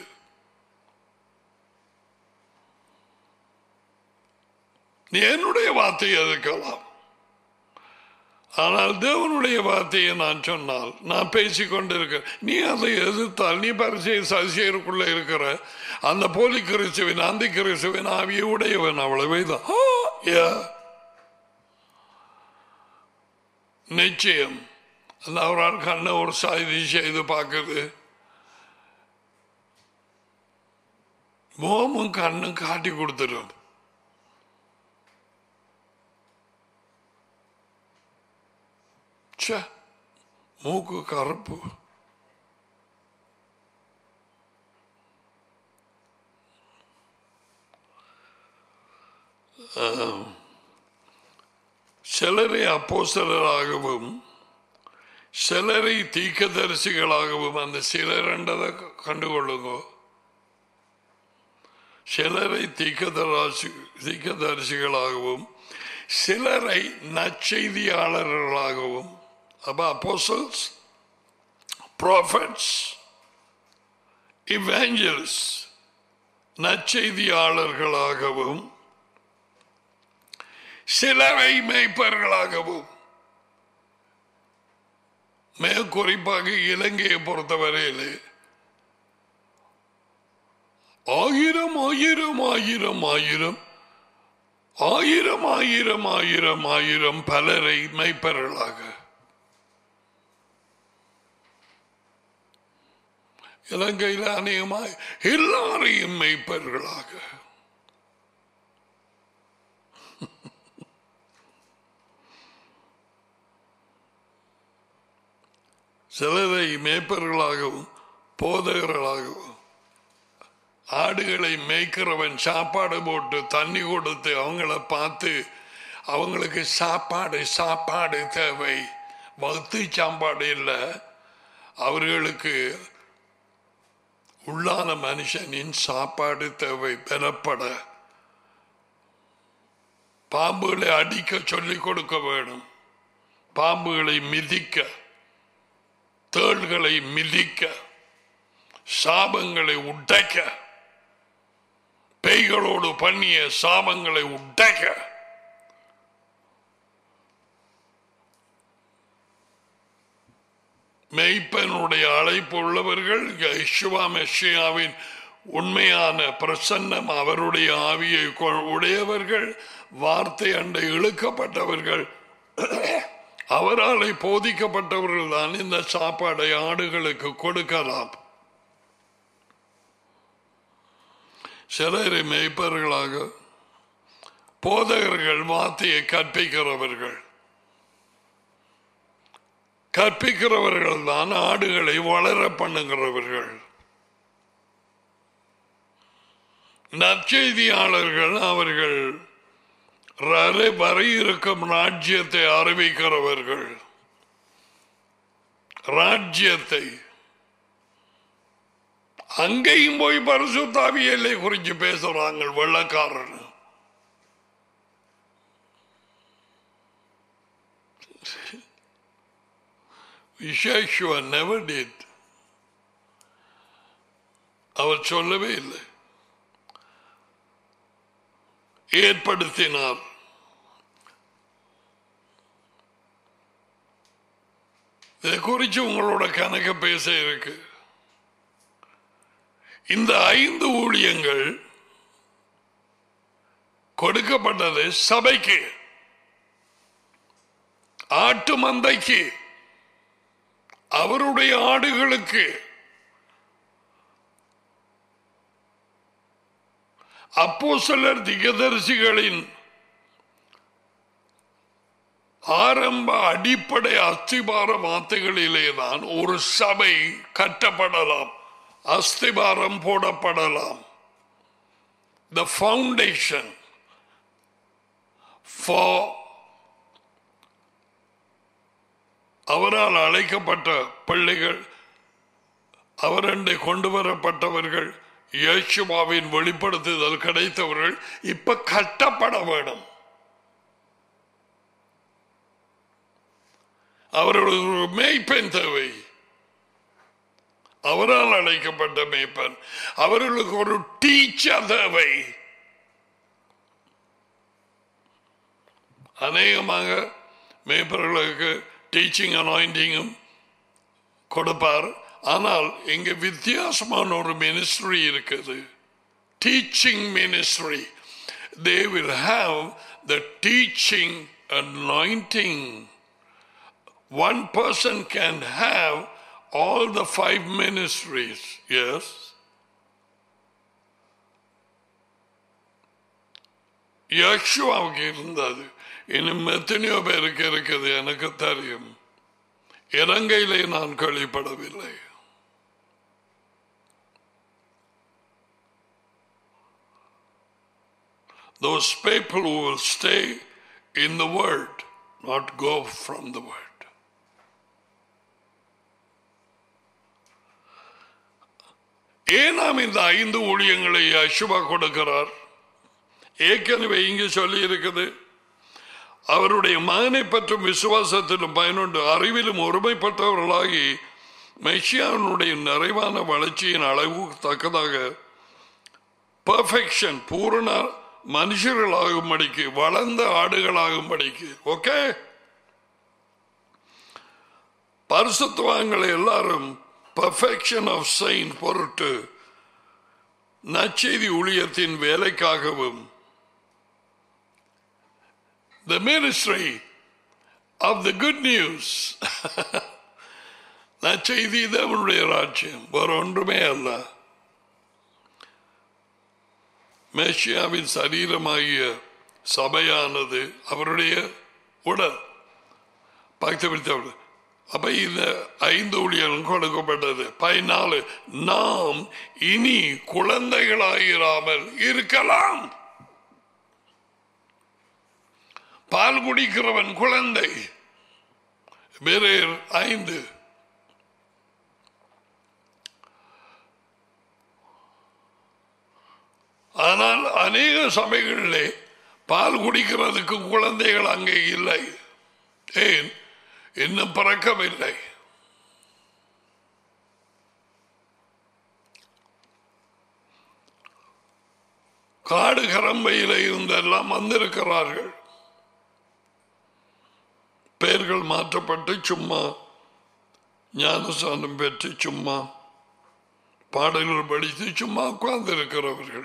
நீ என்னுடைய வார்த்தையை எதிர்க்கலாம் ஆனால் தேவனுடைய வார்த்தையை நான் சொன்னால் நான் பேசிக் கொண்டிருக்கிறேன் நீ அதை எதிர்த்தால் நீ பரிசை சசியருக்குள்ள இருக்கிற அந்த போலி கிறிஸ்துவின் அந்த கிறிஸ்துவின் ஆவியை உடையவன் அவ்வளவேதான் ஆ, yeah. நிச்சயம் அந்த அவரால் கண்ணை ஒரு சாதி செய்து பார்க்குது முகமும் கண்ணும் காட்டி கொடுத்துடும் ச்சே மூக்கு கருப்பு ஆம். சிலரை அப்போஸ்தலராகவும் சிலரை தீக்கதரிசிகளாகவும் அந்த சிலர் என்றதை கண்டுகொள்ளுங்க சிலரை தீக்கதராசி தீக்கதரிசிகளாகவும் சிலரை நற்செய்தியாளர்களாகவும் அப்ப அப்போசல்ஸ் ப்ராஃபட்ஸ் இவாஞ்சல்ஸ் நற்செய்தியாளர்களாகவும் சிலரை மேய்ப்பர்களாகவும் மிக குறிப்பாக இலங்கையை பொறுத்தவரையில் ஆயிரம் ஆயிரம் ஆயிரம் ஆயிரம் ஆயிரம் ஆயிரம் ஆயிரம் ஆயிரம் பலரை மெய்ப்பர்களாக இலங்கையில் அநேகமாய் எல்லாரையும் மெய்ப்பர்களாக சிலரை மேய்ப்பர்களாகவும் போதகர்களாகவும் ஆடுகளை மேய்க்கிறவன் சாப்பாடு போட்டு தண்ணி கொடுத்து அவங்கள பார்த்து அவங்களுக்கு சாப்பாடு சாப்பாடு தேவை வகுத்து சாப்பாடு இல்லை அவர்களுக்கு உள்ளான மனுஷனின் சாப்பாடு தேவை பெறப்பட பாம்புகளை அடிக்க சொல்லிக் கொடுக்க வேணும் பாம்புகளை மிதிக்க தேள்களை மிதிக்க சாபங்களை உடைக்க பேய்களோடு பண்ணிய சாபங்களை உடைக்க மெய்ப்பனுடைய அழைப்பு உள்ளவர்கள் யெஷுவா மெஷியாவின் உண்மையான பிரசன்னம் அவருடைய ஆவியை கொ- உடையவர்கள் வார்த்தை அண்டை இழுக்கப்பட்டவர்கள் அவராலே போதிக்கப்பட்டவர்கள் தான் இந்த சாப்பாடை ஆடுகளுக்கு கொடுக்கலாம் சிலரை மேய்ப்பர்களாக போதகர்கள் வார்த்தையை கற்பிக்கிறவர்கள் கற்பிக்கிறவர்கள் தான் ஆடுகளை வளர பண்ணுகிறவர்கள் நற்செய்தியாளர்கள் அவர்கள் வரை வரை இருக்கும் ராஜ்யத்தை அறிவிக்கிறவர்கள் ராஜ்யத்தை அங்கேயும் போய் பரிசுத்தாவியலை குறித்து பேசுறாங்க வெள்ளக்காரன் Yeshua never did. அவர் சொல்லவே இல்லை ஏற்படுத்தினார் இதை குறித்து உங்களோட கணக்க பேச இருக்கு இந்த ஐந்து ஊழியங்கள் கொடுக்கப்பட்டது சபைக்கு ஆட்டு மந்தைக்கு அவருடைய ஆடுகளுக்கு அப்போ சிலர் திகதரிசிகளின் ஆரம்ப அடிப்படை அஸ்திபார வார்த்தைகளிலே தான் ஒரு சபை கட்டப்படலாம் அஸ்திபாரம் போடப்படலாம் த ஃபவுண்டேஷன் ஃபார் அவரால் அழைக்கப்பட்ட பிள்ளைகள் அவரண்டை கொண்டு வரப்பட்டவர்கள் இயேசுவாவின் வெளிப்படுத்துதல் கிடைத்தவர்கள் இப்ப கட்டப்பட வேணும் அவர்களுக்கு ஒரு மேய்ப்பெண் தேவை அவரால் அழைக்கப்பட்ட மேய்ப்பன் அவர்களுக்கு ஒரு டீச்சர் தேவை அநேகமாக மேய்ப்பர்களுக்கு டீச்சிங் அனாயிண்டிங்கும் கொடுப்பார் ஆனால் இங்க வித்தியாசமான ஒரு மினிஸ்ட்ரி இருக்குது teaching ministry they will have the teaching anointing one person can have all the five ministries yes யக்ஷுவாவுக்கு இருந்தது இன்னும் எத்தனையோ பேருக்கு இருக்குது எனக்கு தெரியும் இலங்கையிலே நான் கழிப்படவில்லை Those people who will stay in the word, not go from the word. ஏன் நாம் இந்த ஐந்து ஊழியங்களை அசுபா கொடுக்கிறார் ஏற்கனவே இங்கு சொல்லி இருக்குது அவருடைய மகனை பற்றும் விசுவாசத்திலும் பயனுண்டு அறிவிலும் ஒருமைப்பட்டவர்களாகி மெஷியானுடைய நிறைவான வளர்ச்சியின் அளவு தக்கதாக பர்ஃபெக்ஷன் பூரண மனுஷர்களாகும்படிக்கு வளர்ந்த ஆடுகளாகும்படிக்கு ஓகே பரிசுத்துவங்களை எல்லாரும் பர்ஃபெக்ஷன் ஆஃப் சைன் பொருட்டு நச்செய்தி ஊழியத்தின் வேலைக்காகவும் the ministry of the good news நற்செய்தி தேவனுடைய ராஜ்யம் வேற ஒன்றுமே அல்ல மேஷியாவின் சரீரமாகிய சபையானது அவருடைய உடல் பக்தபிடித்தவர்கள் அப்ப இந்த ஐந்து ஊழியர்களும் கொடுக்கப்பட்டது பதினாலு நாம் இனி குழந்தைகளாயிராமல் இருக்கலாம் பால் குடிக்கிறவன் குழந்தை வேறேர் ஐந்து ஆனால் அநேக சபைகளிலே பால் குடிக்கிறதுக்கு குழந்தைகள் அங்கே இல்லை ஏன் இன்னும் பிறக்கவில்லை காடு கரம்பையில இருந்தெல்லாம் வந்திருக்கிறார்கள் பெயர்கள் மாற்றப்பட்டு சும்மா ஞானசானம் பெற்று சும்மா பாடல்கள் படித்து சும்மா உட்கார்ந்து இருக்கிறவர்கள்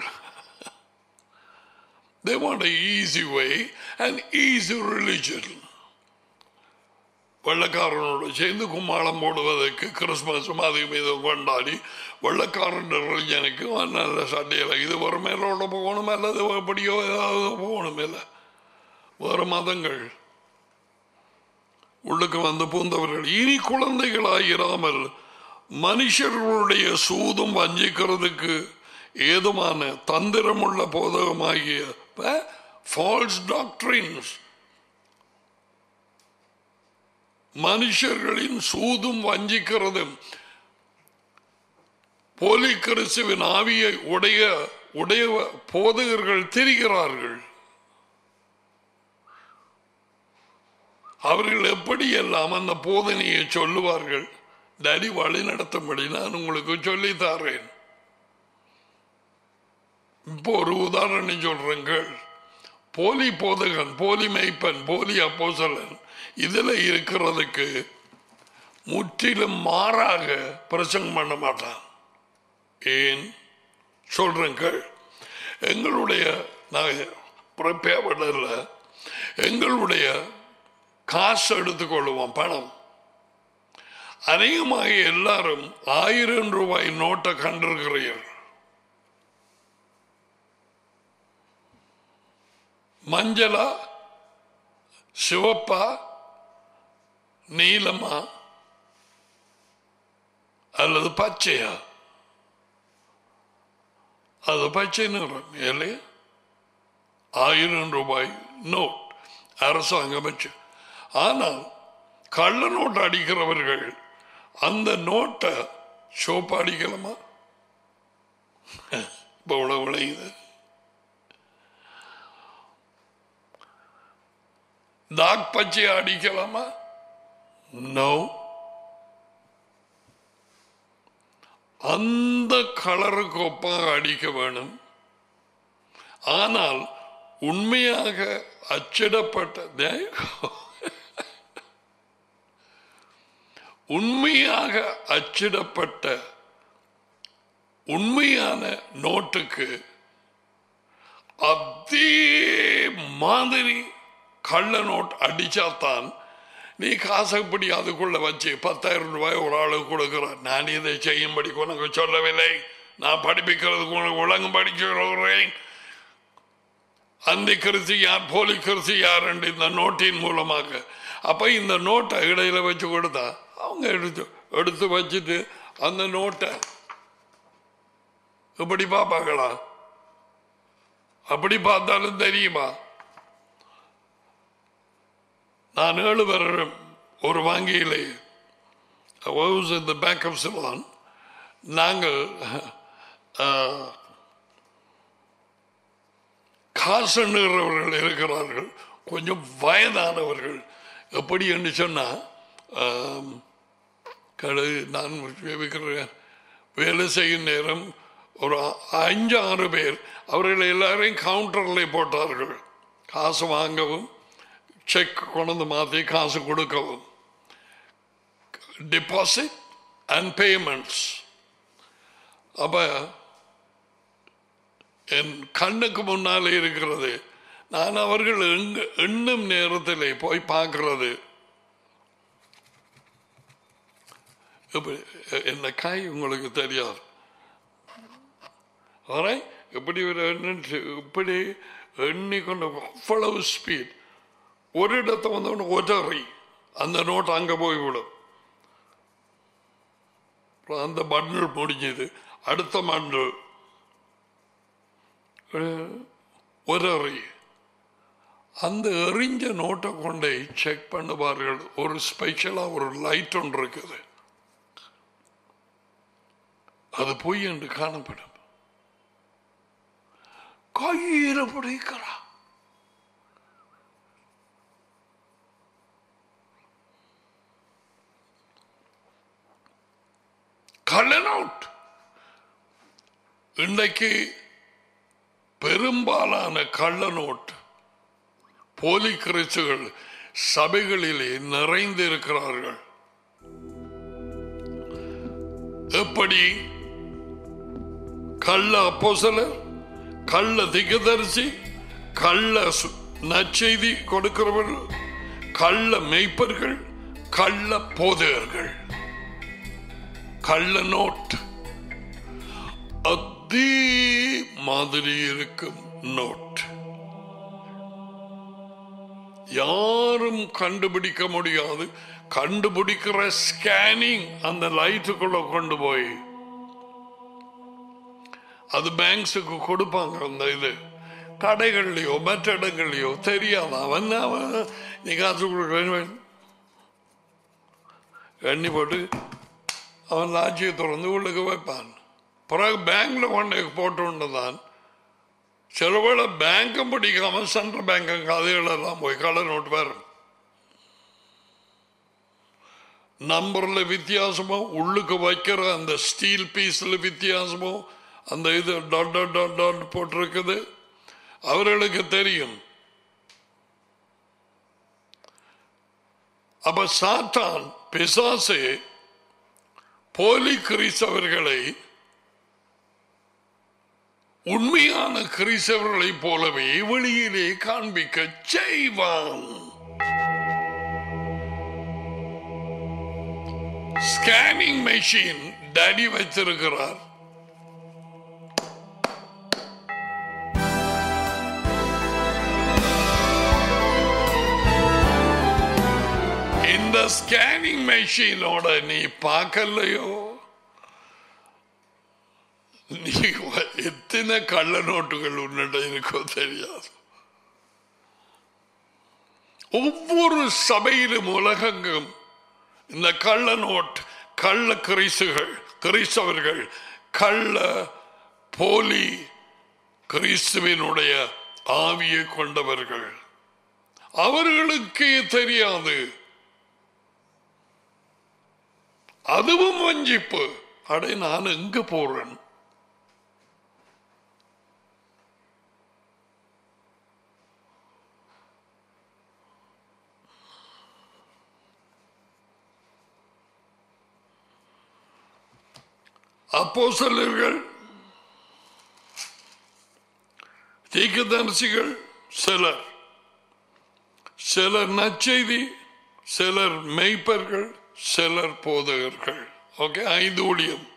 They want an easy way and easy religion. வெள்ளக்காரனோடு சேர்ந்து கும்மாளம் போடுவதற்கு கிறிஸ்மஸும் அதுவும் இதுவும் கொண்டாடி வெள்ளக்காரன் ரிலிஜனுக்கு நல்ல சண்டையில் இது ஒரு மேலோட போகணும் அல்லது எப்படியோ ஏதாவது போகணும் இல்லை வேறு மதங்கள் உள்ளுக்கு வந்து பூந்தவர்கள் இனி குழந்தைகளாயிராமல் மனுஷர்களுடைய சூதும் வஞ்சிக்கிறதுக்கு ஏதுமான தந்திரமுள்ள போதகமாகிய ஃபால்ஸ் டாக்டரின்ஸ் மனுஷர்களின் சூதும் வஞ்சிக்கிறதும் போலி கிறிஸ்துவின் ஆவியை உடைய உடைய போதகர்கள் திரிகிறார்கள் அவர்கள் எப்படியெல்லாம் அந்த போதனையை சொல்லுவார்கள் டடி வழி நடத்தும்படி நான் உங்களுக்கு சொல்லி தரேன் இப்போ ஒரு உதாரணம் சொல்றேங்கள் போலி போதகன் போலி மெய்ப்பன் போலி அப்போசலன் இதுல இருக்கிறதுக்கு முற்றிலும் மாறாக பிரசங்கம் பண்ண மாட்டான் ஏன் சொல்றேங்கள் எங்களுடைய பிரப்பேப்படல எங்களுடைய காசு எடுத்துக்கொள்ளுவோம் பணம் அநேகமாக எல்லாரும் ஆயிரம் ரூபாய் நோட்டை கண்டிருக்கிறீர்கள் மஞ்சளா சிவப்பா நீலமா அல்லது பச்சையா அது பச்சை நிறம் இல்லையா ஆயிரம் ரூபாய் நோட் அரசாங்கம் வச்சு ஆனால் கள்ள நோட்டு அடிக்கிறவர்கள் அந்த நோட்டை சோப்பு அடிக்கலாமா இப்போ இவ்வளவு விளையுது டாக் பச்சையை அடிக்கலாமா நோ அந்த கலருக்கு ஒப்பாக அடிக்க வேணும் ஆனால் உண்மையாக அச்சிடப்பட்ட உண்மையாக அச்சிடப்பட்ட உண்மையான நோட்டுக்கு அதே மாதிரி கள்ள நோட் அடிச்சாத்தான் நீ காசை இப்படி அதுக்குள்ள வச்சு பத்தாயிரம் ரூபாய் ஒரு ஆளுக்கு கொடுக்குற நான் இதை செய்யும்படி உனக்கு சொல்லவில்லை நான் படிப்பிக்கிறதுக்கு உனக்கு ஒழுங்கு படிக்கிறேன் அந்த கிருசி யார் போலி கிருசி யார் என்று இந்த நோட்டின் மூலமாக அப்ப இந்த நோட்டை இடையில வச்சு கொடுத்தா அவங்க எடுத்து எடுத்து வச்சுட்டு அந்த நோட்டை இப்படி பார்ப்பாங்களா அப்படி பார்த்தாலும் தெரியுமா நான் ஏழு வருடம் ஒரு வங்கியிலே was in the bank of Ceylon நாங்கள் காசு எண்ணுகிறவர்கள் இருக்கிறார்கள் கொஞ்சம் வயதானவர்கள் எப்படி என்று சொன்னா கடை நான் விற்கிறேன் வேலை செய்யும் நேரம் ஒரு அஞ்சு ஆறு பேர் அவர்கள் எல்லாரையும் கவுண்டரில் போட்டார்கள் காசு வாங்கவும் செக் கொண்டு மாற்றி காசு கொடுக்கவும் டிபாசிட் அண்ட் பேமெண்ட்ஸ் அப்ப என் கண்ணுக்கு முன்னாலே இருக்கிறது நான் அவர்கள் எண்ணும் நேரத்தில் போய் பார்க்கிறது என்ன காய் உங்களுக்கு தெரியாது எப்படி ஒரு இப்படி எண்ணிக்கொண்டு அவ்வளவு ஸ்பீட் ஒரு இடத்த வந்தவொடனே ஒற்றறி அந்த நோட் அங்க போய்விடும் அந்த பண்டில் முடிஞ்சது அடுத்த பண்டில் ஒரு அறி அந்த எறிஞ்ச நோட்டை கொண்டே செக் பண்ணுவார்கள் ஒரு ஸ்பெஷலா ஒரு லைட் ஒன்று இருக்குது அது பொய் என்று காணப்படும் கையில பிடிக்கிறா கள்ள நோட் இன்றைக்கு பெரும்பாலான கள்ள நோட் போலி கிறிஸ்துகள் சபைகளிலே நிறைந்து இருக்கிறார்கள் எப்படி கள்ள அப்போசலர் கள்ள திகதரிசி கள்ள நச்செய்தி கொடுக்கிறவர்கள் கள்ள மெய்ப்பர்கள் கள்ள போதகர்கள் கள்ள நோட் அதே மாதிரி இருக்கும் நோட் யாரும் கண்டுபிடிக்க முடியாது கண்டுபிடிக்கிற ஸ்கேனிங் அந்த லைட்டுக்குள்ள கொண்டு போய் அது பேங்க்ஸுக்கு கொடுப்பாங்க அந்த இது கடைகள்லயோ மற்ற இடங்கள்லயோ தெரியாது அவன் அவன் நீ காசு கொடுக்க எண்ணி போட்டு அவன் லாட்சியை திறந்து உள்ளுக்கு வைப்பான் பிறகு பேங்க்ல கொண்டு போட்டு தான் சில வேளை பேங்க்கும் பிடிக்காம சென்ட்ரல் பேங்க் கதைகளெல்லாம் போய் கள்ள நோட்டு வரும் நம்பர்ல வித்தியாசமோ உள்ளுக்கு வைக்கிற அந்த ஸ்டீல் பீஸ்ல வித்தியாசமோ அந்த இது டாட் டாட் டாட் டாட் போட்டிருக்குது அவர்களுக்கு தெரியும் அப்ப சாத்தான் பிசாசு போலி கிறிஸ்தவர்களை உண்மையான கிறிஸ்தவர்களைப் போலவே வெளியிலே காண்பிக்க செய்வான் ஸ்கேனிங் மெஷின் டேடி வைத்திருக்கிறார் இந்த ஸ்கேனிங் மெஷினோட நீ பார்க்கலையோ நீ எத்தனை கள்ள நோட்டுகள் உன்னிட இருக்கோ தெரியாது ஒவ்வொரு சபையிலும் உலகெங்கும் இந்த கள்ள நோட் கள்ள கிறிசுகள் கிறிஸ்தவர்கள் கள்ள போலி கிறிஸ்துவினுடைய ஆவியை கொண்டவர்கள் அவர்களுக்கே தெரியாது அதுவும் வஞ்சிப்பு அடே நான் எங்க போறேன் அப்போஸ்தலர்கள் தீர்க்கதரிசிகள் சிலர் சிலர் நற்செய்தி சிலர் மெய்ப்பர்கள் சிலர் போதகர்கள் ஓகே ஐந்து ஊழியம்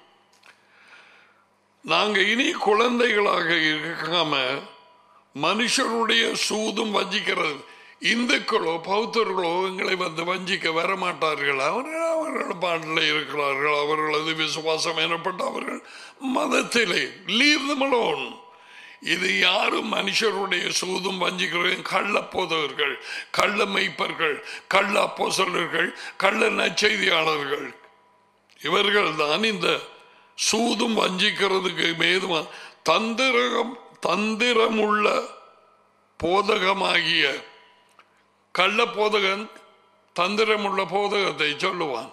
நாங்க இனி குழந்தைகளாக இருக்காம மனுஷருடைய சூதும் வஞ்சிக்கிறது இந்துக்களோ பௌத்தர்களோ எங்களை வந்து வஞ்சிக்க வர மாட்டார்கள் அவர்கள் அவர்கள் பாட்டில் இருக்கிறார்கள் அவர்களது விசுவாசம் எனப்பட்ட அவர்கள் மதத்திலே லீவ் மலோன் இது யாரும் மனுஷருடைய சூதும் வஞ்சிக்கிறதும் கள்ள போதவர்கள் கள்ள மெய்ப்பர்கள் கள்ள அப்போசலர்கள் கள்ள நற்செய்தியாளர்கள் இவர்கள் தான் இந்த சூதும் வஞ்சிக்கிறதுக்கு மேதுமா தந்திரம் தந்திரமுள்ள போதகமாகிய கள்ள போதகன் தந்திரமுள்ள போதகத்தை சொல்லுவான்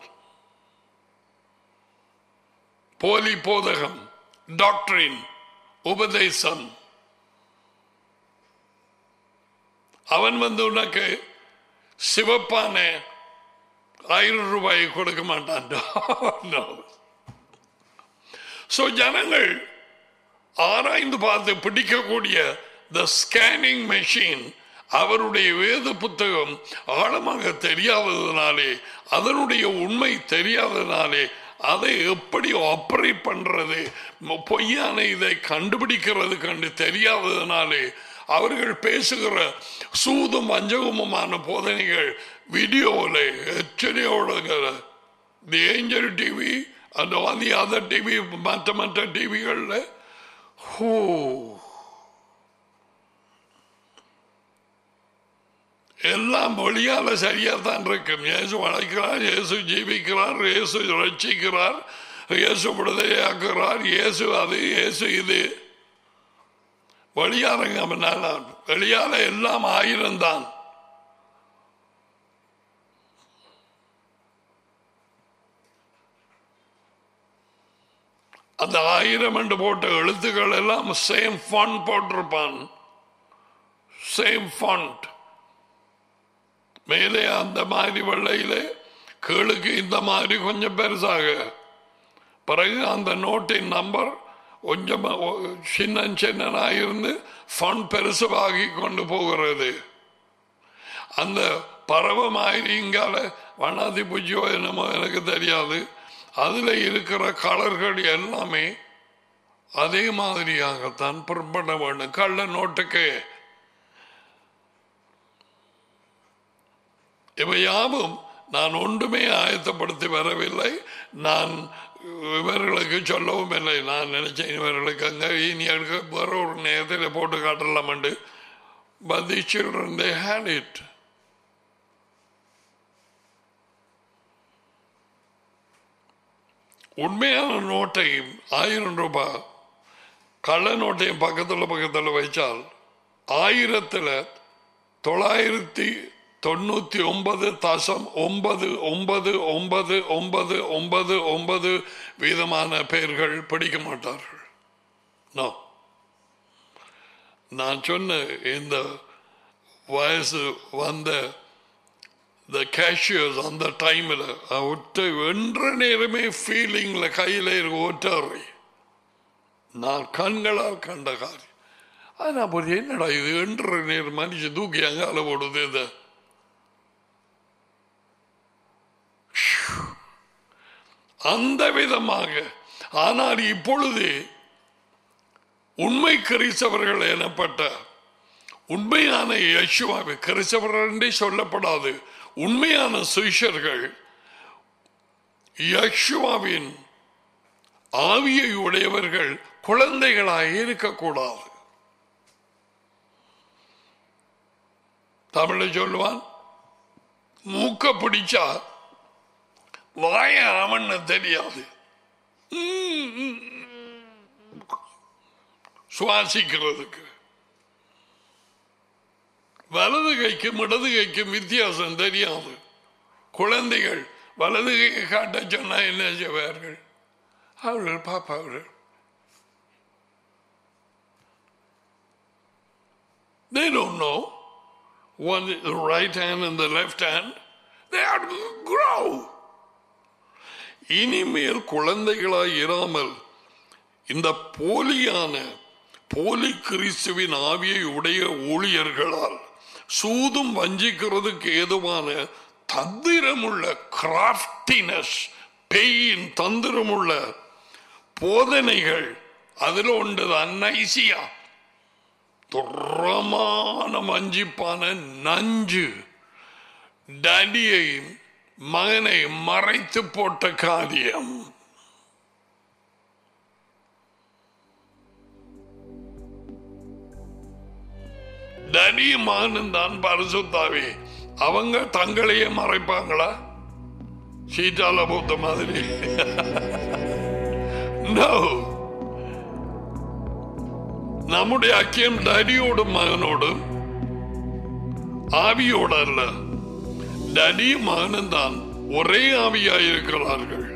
போலி போதகம் டாக்டரின் உபதேசம் அவன் வந்து உனக்கு சிவப்பான ஆயிரம் ரூபாய் கொடுக்க மாட்டான் சோ ஜனங்கள் ஆராய்ந்து பார்த்து பிடிக்கக்கூடிய த ஸ்கேனிங் மெஷின் அவருடைய வேத புத்தகம் ஆழமாக தெரியாததுனாலே அதனுடைய உண்மை தெரியாததுனாலே அதை எப்படி ஆப்ரேட் பண்றது பொய்யான இதை கண்டுபிடிக்கிறது கண்டு தெரியாததுனாலே அவர்கள் பேசுகிற சூதும் வஞ்சகமுமான போதனைகள் வீடியோவில் எச்சரியோட தி ஏஞ்சல் டிவி அந்த மாதிரி அதர் டிவி மற்ற மற்ற டிவிகளில் ஹூ எல்லாம் மொழியால சரியா தான் இருக்கும் இயேசு வளைக்கிறார் இயேசு ஜீவிக்கிறார் இயேசு ரட்சிக்கிறார் இயேசு விடுதலையாக்குறார் இயேசு அது இயேசு இது வெளியாரங்க வெளியால எல்லாம் ஆயிரம் தான் அந்த ஆயிரம் என்று போட்ட எழுத்துக்கள் எல்லாம் சேம் ஃபண்ட் போட்டிருப்பான் சேம் ஃபண்ட் மேலே அந்த மாதிரி வெள்ளையிலே கீழுக்கு இந்த மாதிரி கொஞ்சம் பெருசாக பிறகு அந்த நோட்டின் நம்பர் கொஞ்சம் சின்ன சின்னனாக இருந்து ஃபண்ட் பெருசுவாகி கொண்டு போகிறது அந்த பறவை மாதிரி இங்கால வண்ணாதி பூஜ்யோ என்னமோ எனக்கு தெரியாது அதில் இருக்கிற கலர்கள் எல்லாமே அதே மாதிரியாகத்தான் பின்பற்ற வேண்டும் கள்ள நோட்டுக்கு இவை யாவும் நான் ஒன்றுமே ஆயத்தப்படுத்தி வரவில்லை நான் இவர்களுக்கு சொல்லவும் இல்லை நான் நினைச்சேன் இவர்களுக்கு அங்கே இனி எடுக்க வேற ஒரு நேரத்தில் போட்டு காட்டலாமண்டு but the children they hate it உண்மையான நோட்டையும் ஆயிரம் ரூபாய் கள்ள நோட்டையும் பக்கத்தில் பக்கத்தில் வைச்சால் ஆயிரத்தில் தொள்ளாயிரத்தி தொண்ணூற்றி ஒன்பது தசம் ஒன்பது ஒன்பது ஒன்பது ஒன்பது ஒன்பது ஒன்பது வீதமான பெயர்கள் படிக்க மாட்டார்கள் நோ நான் சொன்ன இந்த வயசு வந்த இந்த கேஷியர்ஸ் அந்த டைமில் ஒற்றை என்ற நேரமே ஃபீலிங்கில் கையில் இருக்க ஒற்றை நான் கண்களால் கண்ட காரியம் அது நான் போய் என்னடா இது என்ற நேரம் மனுஷன் தூக்கி அங்கால போடுது இதை அந்த விதமாக ஆனால் இப்பொழுது உண்மை கிறிஸ்தவர்கள் எனப்பட்ட உண்மையான யசுவாவை கிறிஸ்தவர்கள் என்றே சொல்லப்படாது உண்மையான சுஷர்கள் யசுவாவின் ஆவியை உடையவர்கள் குழந்தைகளாக இருக்கக்கூடாது தமிழ சொல்லுவான் மூக்க பிடிச்சா வாய அவன்னு தெரியாது சுவாசிக்கிறதுக்கு வலது கைக்கும் இடது கைக்கும் வித்தியாசம் தெரியாது குழந்தைகள் வலது கையை காட்ட சொன்னா என்ன செய்வார்கள் அவர்கள் பாப்பார்கள் They don't know one the right hand and the left hand. They have to grow. இனிமேல் குழந்தைகளாய் இராமல் இந்த போலியான போலி கிறிஸ்துவின் ஆவியை உடைய ஊழியர்களால் சூதும் வஞ்சிக்கிறதுக்கு ஏதுவான தந்திரமுள்ள கிராஃப்டினஸ் பெயின் தந்திரமுள்ள போதனைகள் அதில் உண்டு அந்நைசியா துறமான மஞ்சிப்பான நஞ்சு டடியை மகனை மறைத்து போட்ட காரியம் டடி மகனும் தான் பரிசுத்தாவே அவங்க தங்களையே மறைப்பாங்களா சீட்டால பூத்த மாதிரி No. நம்முடைய ஐக்கியம் டடியோடும் மகனோடும் ஆவியோட அல்ல டடி மகனும் தான் ஒரே ஆவியாயிருக்கிறார்கள்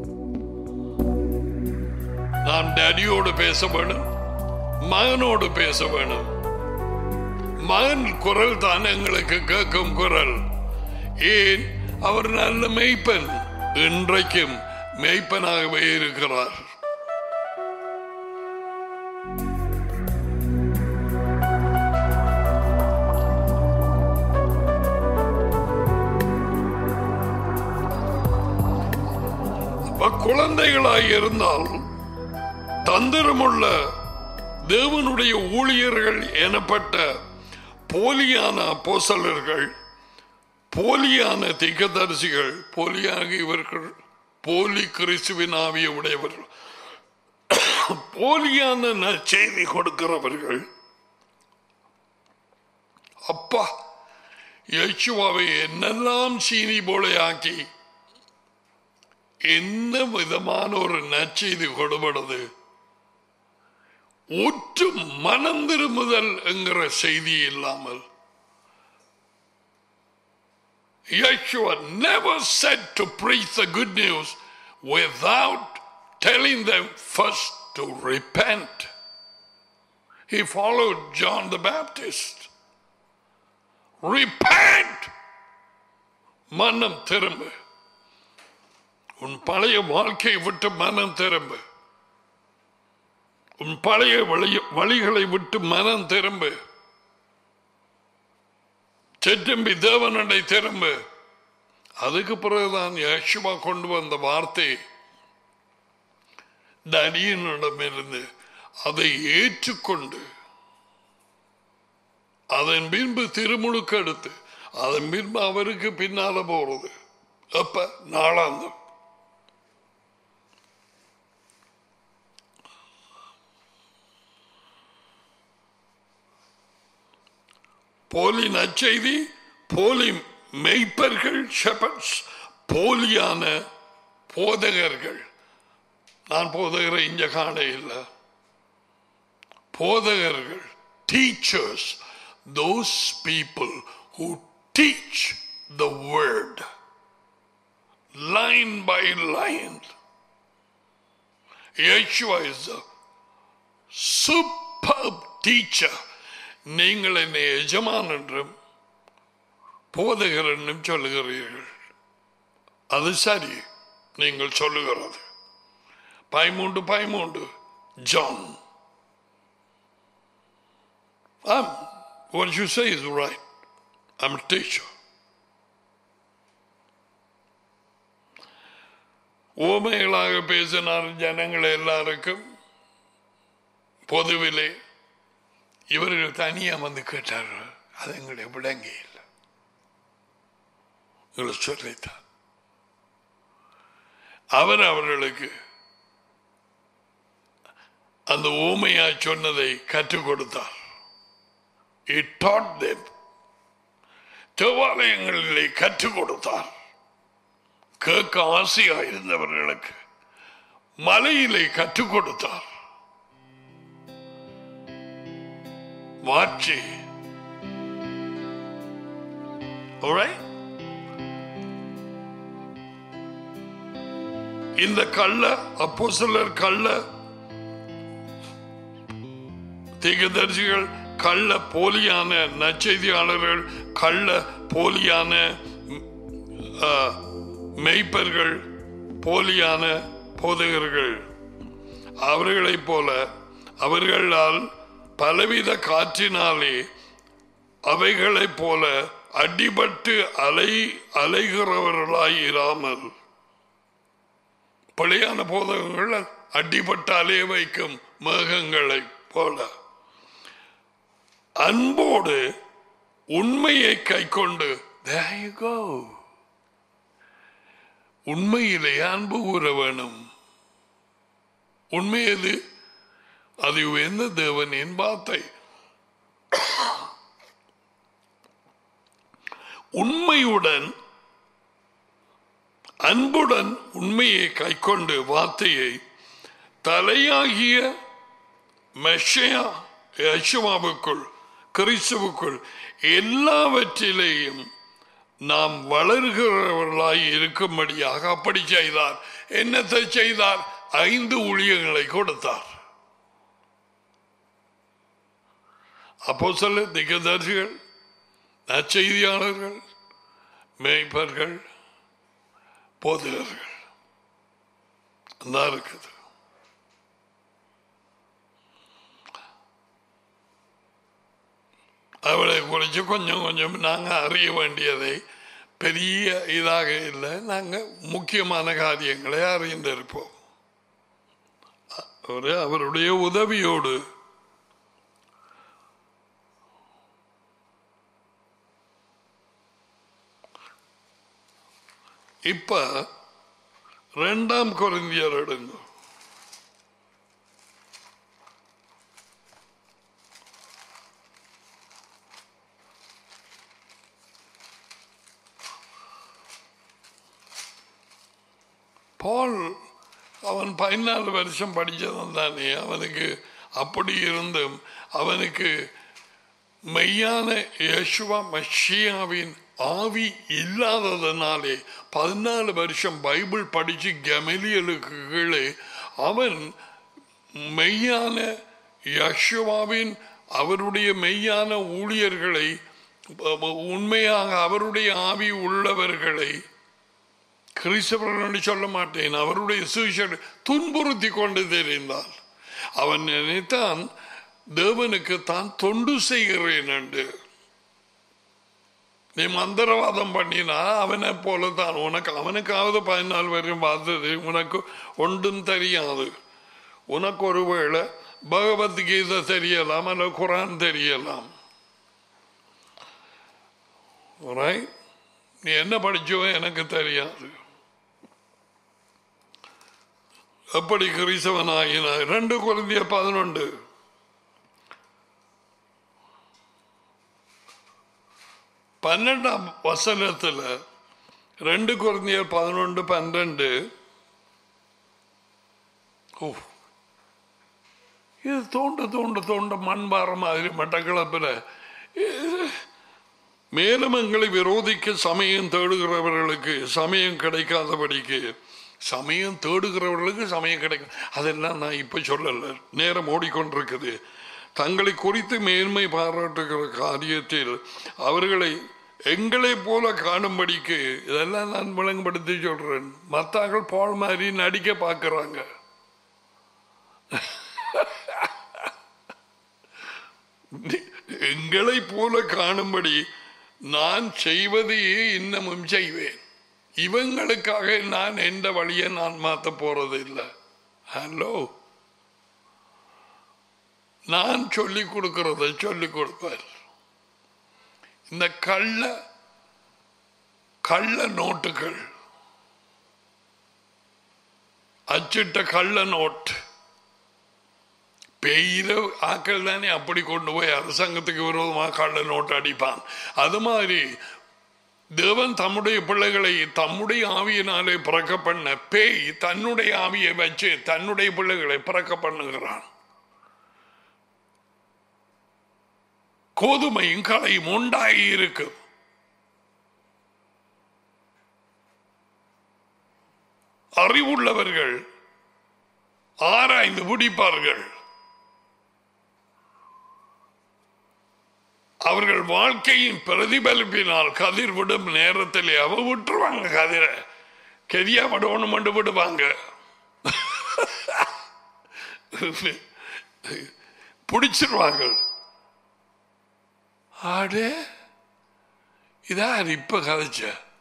நாம் டடியோடு பேச வேணும் மகனோடு பேச வேணும் மகன் குரல் தான் எங்களுக்கு கேட்கும் குரல் ஏன் அவர் நல்ல மெய்ப்பன் இன்றைக்கும் மெய்ப்பனாகவே இருக்கிறார் அப்ப குழந்தைகளாய் இருந்தால் தந்திரமுள்ள தேவனுடைய ஊழியர்கள் எனப்பட்ட போலியான அப்போசலர்கள் போலியான திகதரிசிகள் போலியாக இவர்கள் போலி கிறிஸ்துவின் ஆவிய உடையவர்கள் போலியான நற்செய்தி கொடுக்கிறவர்கள் அப்பா யேசுவாவை என்னெல்லாம் சீனி போல ஆக்கி என்ன விதமான ஒரு நற்செய்தி கொடுபடுது ஒற்று மனம் திரும்புதல் என்கிற செய்தி இல்லாமல் Yeshua never said to preach the good news without telling them first to repent. He followed John the Baptist. Repent! மனம் திரும்ப உன் பழைய வாழ்க்கையை விட்டு மனம் திரும்ப உன் பழைய வழி வழிகளை விட்டு மனம் திரும்ப செட்டம்பி தேவனடை திரும்ப அதுக்கு பிறகுதான் யேசுவா கொண்டு வந்த வார்த்தை தடியனிடமிருந்து அதை ஏற்றுக்கொண்டு அதன் பின்பு திருமுழுக்கு எடுத்து அதன் பின்பு அவருக்கு பின்னால போறது அப்ப நாளாந்தம் போலி நற்செய்தி போலி மெய்ப்பர்கள் ஷெபர்ட்ஸ் போலியான போதகர்கள் நான் போதகரை இங்க காண இல்லை போதகர்கள் teachers those people who teach the word line by line Yeshua is a superb teacher நீங்கள் என்னை எஜமான் என்றும் போதகர் என்றும் சொல்லுகிறீர்கள் அது சரி நீங்கள் சொல்லுகிறது பதிமூன்று பதிமூன்று John I'm, what you say is right. I'm a teacher. ஓமைகளாக பேசினார் ஜனங்கள் எல்லாருக்கும் பொதுவிலே இவர்கள் தனியா வந்து கேட்டார்கள் அது எங்களுடைய விளங்கி இல்லை எங்களை சொல்லித்தான் அவர் அவர்களுக்கு அந்த ஊமையா சொன்னதை கற்றுக் கொடுத்தார் He taught them. தேவாலயங்களிலே கற்றுக் கொடுத்தார் கேட்க ஆசையாயிருந்தவர்களுக்கு மலையிலே கற்றுக் கொடுத்தார் மாற்றி Alright? இந்த கள்ள அப்போ சிலர் கள்ள தீர்க்கதரிசிகள் கள்ள போலியான நற்செய்தியாளர்கள் கள்ள போலியான ஆ, மெய்ப்பர்கள் போலியான போதகர்கள் அவர்களைப் போல அவர்களால் பலவித காற்றினாலே அவைகளைப் போல அடிபட்டு அலை அலைகிறவர்களாய் இராமல் பழையான போதகங்கள் அடிபட்டு அலைய வைக்கும் மேகங்களைப் போல அன்போடு உண்மையை கைக்கொண்டு there you go உண்மையிலே அன்பு கூற வேணும் உண்மை எது அது உயர்ந்த தேவனின் வார்த்தை உண்மையுடன் அன்புடன் உண்மையை கைக்கொண்டு வார்த்தையை தலையாகிய மெஷையா யசுவாவுக்குள் கிறிஸ்துவுக்குள் எல்லாவற்றிலேயும் நாம் வளர்கிறவர்களாய் இருக்கும்படியாக அப்படி செய்தார் என்னத்தை செய்தார் ஐந்து ஊழியங்களை கொடுத்தார் அப்போ சொல்ல திகதர்சிகள் நற்செய்தியாளர்கள் மேய்ப்பர்கள் போதகர்கள் தான் இருக்குது அவளை குறித்து கொஞ்சம் கொஞ்சம் நாங்கள் அறிய வேண்டியதை பெரிய இதாக இல்லை நாங்கள் முக்கியமான காரியங்களை அறிந்திருப்போம் ஒரு அவருடைய உதவியோடு இப்ப ரெண்டாம் குறைந்தியர் எடுங்க பால் அவன் பதினாலு வருஷம் படித்தவன் தானே அவனுக்கு அப்படி இருந்தும் அவனுக்கு மெய்யான யேசுவா மஷியாவின் ஆவி இல்லாததனாலே பதினாலு வருஷம் பைபிள் படிச்சு கமெலியலுக்கு கீழே அவன் மெய்யான யசுவாவின் அவருடைய மெய்யான ஊழியர்களை உண்மையாக அவருடைய ஆவி உள்ளவர்களை கிறிஸ்தவர்கள் என்று சொல்ல மாட்டேன் அவருடைய சுவிசேஷ துன்புறுத்தி கொண்டு தெரிந்தால் அவன் நினைத்தான் தேவனுக்கு தான் தொண்டு செய்கிறேன் என்று நீ மந்திரவாதம் பண்ணினா அவனை போல தான் உனக்கு அவனுக்காவது பதினாலு வரையும் பார்த்தது உனக்கு ஒன்றும் தெரியாது உனக்கு ஒருவேளை பகவத்கீதை தெரியலாம் அல்ல குரான் தெரியலாம் Right? நீ என்ன படிச்சோ எனக்கு தெரியாது எப்படி கிறிஸ்தவனாகினார் ரெண்டு குழந்தைய பதினொன்று பன்னெண்டாம் வசனத்துல ரெண்டு குழந்தையர் பதினொன்று பன்னெண்டு ஓ இது தோண்ட தோண்ட தோண்ட மண் பாற மாதிரி மட்டக்களப்பில் மேலும் எங்களை விரோதிக்க சமயம் தேடுகிறவர்களுக்கு சமயம் கிடைக்காதபடிக்கு சமயம் தேடுகிறவர்களுக்கு சமயம் கிடைக்கும் அதெல்லாம் நான் இப்போ சொல்லல நேரம் ஓடிக்கொண்டிருக்குது தங்களை குறித்து மேன்மை பாராட்டுகிற காரியத்தில் அவர்களை எங்களை போல காணும்படிக்கு இதெல்லாம் நான் விளங்குபடுத்தி சொல்றேன் மத்தாக்கள் பால் மாதிரி நடிக்க பார்க்கறாங்க எங்களை போல காணும்படி நான் செய்வதையே இன்னமும் செய்வேன் இவங்களுக்காக நான் எந்த வழியை நான் மாத்த போறது இல்லை ஹலோ நான் சொல்லிக் கொடுக்கிறத சொல்லிக் கொடுப்பார் இந்த கள்ள கள்ள நோட்டுகள் அச்சிட்ட கள்ள நோட் பெய்கிற ஆக்கள் தானே அப்படி கொண்டு போய் அரசாங்கத்துக்கு விரோதமாக கள்ள நோட்டு அடிப்பான் அது மாதிரி தேவன் தம்முடைய பிள்ளைகளை தம்முடைய ஆவியினாலே பிறக்க பண்ண பேய் தன்னுடைய ஆவியை வச்சு தன்னுடைய பிள்ளைகளை பிறக்க பண்ணுகிறான் கோதுமையும் களையும் உண்டாகி இருக்கும் அறிவுள்ளவர்கள் ஆராய்ந்து பிடிப்பார்கள் அவர்கள் வாழ்க்கையின் பிரதிபலிப்பினால் கதிர் விடும் நேரத்தில் அவ விட்டுருவாங்க கதிரை கெதியா விடணும் மண்டு விடுவாங்க பிடிச்சிருவாங்க ஆடே இதான் இப்ப கதைச்ச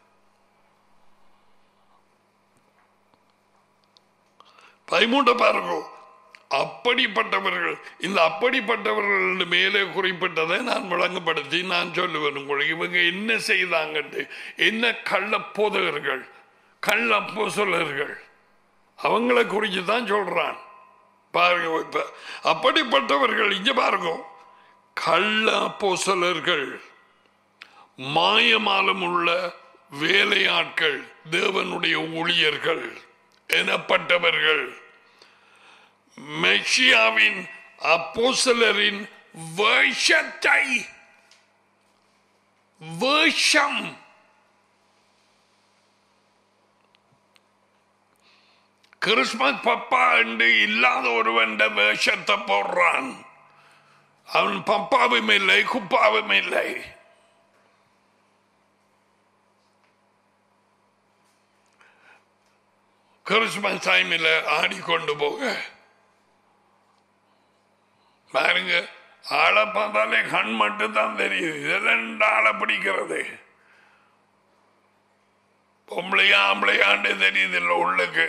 பதிமூட்ட பாருங்க அப்படிப்பட்டவர்கள் இந்த அப்படிப்பட்டவர்கள் மேலே குறிப்பிட்டதை நான் விளங்கப்படுத்தி நான் சொல்லுவேன் உங்களுக்கு இவங்க என்ன செய்தாங்கட்டு என்ன கள்ள போதகர்கள் கள்ள அப்போசலர்கள் அவங்கள குறித்து தான் சொல்றான் பாருங்க இப்ப அப்படிப்பட்டவர்கள் இங்க பாருங்க கள்ள அப்போசலர்கள் மாயமாலம் உள்ள வேலையாட்கள் தேவனுடைய ஊழியர்கள் எனப்பட்டவர்கள் மெஷியாவின் அப்போசலரின் வேஷத்தை வேஷம் கிறிஸ்மஸ் பப்பா என்று இல்லாத ஒருவன் வேஷத்தை போடுறான் அவன் பப்பாவும் இல்லை குப்பாவும் இல்லை கிறிஸ்மஸ் டைமில் ஆடிக்கொண்டு போக பாருங்க ஆளை பார்த்தாலே கண் மட்டும் தான் தெரியுது இது ரெண்டு ஆளை பிடிக்கிறது பொம்பளையா ஆம்பளையாண்டு தெரியுது இல்லை உள்ளுக்கு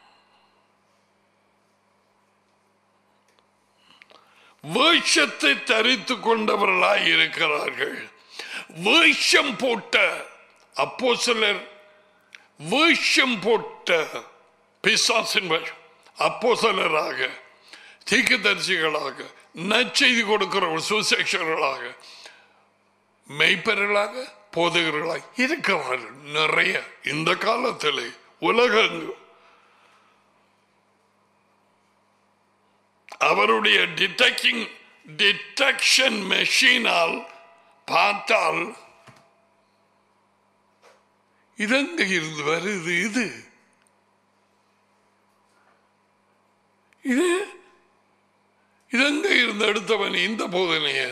வேஷத்தை தரித்து கொண்டவர்களாய் இருக்கிறார்கள் வேஷம் போட்ட அப்போ சிலர் வேஷம் போட்ட பிசாசின் அப்போ சிலராக தீர்க்கதரிசிகளாக நற்செய்தி கொடுக்கிறவர் சுசேஷர்களாக மெய்ப்பர்களாக போதகர்களாக இருக்கிறார்கள் நிறைய இந்த காலத்தில் உலகெங்கும் அவருடைய டிடெக்டிங் டிடெக்ஷன் மெஷினால் பார்த்தால் இதெங்க இருந்து வருது இது இது இதெங்க இருந்து எடுத்தவன் இந்த போதனைய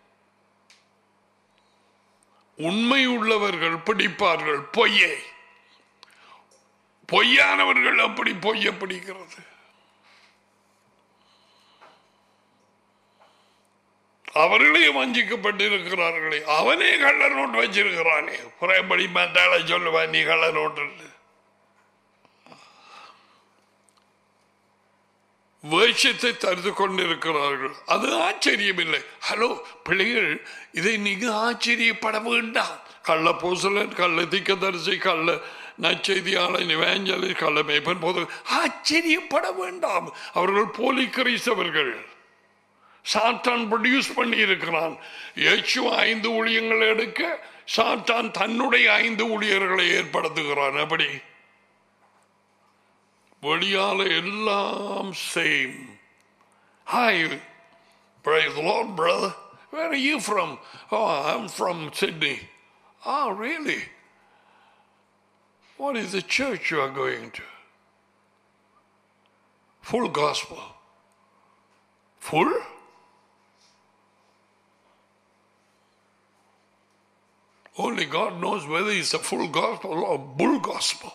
உண்மை உள்ளவர்கள் பிடிப்பார்கள் பொய்யை பொய்யானவர்கள் அப்படி பொய்ய பிடிக்கிறது அவர்களே வஞ்சிக்கப்பட்டிருக்கிறார்களே அவனே கள்ள நோட்டு வச்சிருக்கிறானே புறப்படி மத்தாள சொல்லுவான் நீ கள்ள நோட்டு வேஷத்தை தடுத்து கொண்டிருக்கிறார்கள் அது ஆச்சரியமில்லை ஹலோ பிள்ளைகள் இதை நீங்க ஆச்சரியப்பட வேண்டாம் கள்ள பூசலன் கள்ள திக்கதரிசி கள்ள நச்செய்தியாளன் இவேஞ்சலி கள்ள மேய்ப்பன் போது ஆச்சரியப்பட வேண்டாம் அவர்கள் போலி கிறிஸ்தவர்கள் சாத்தான் ப்ரொடியூஸ் பண்ணி இருக்கிறான் யேசு ஐந்து ஊழியங்களை எடுக்க சாத்தான் தன்னுடைய ஐந்து ஊழியர்களை ஏற்படுத்துகிறான் அப்படி வெளியால எல்லாம் same hi Praise the Lord, brother. Where are you from? Oh, I'm from Sydney. Oh, really? What is the church you are going to? Full gospel. Full? Only God knows whether it's a full gospel or bull gospel.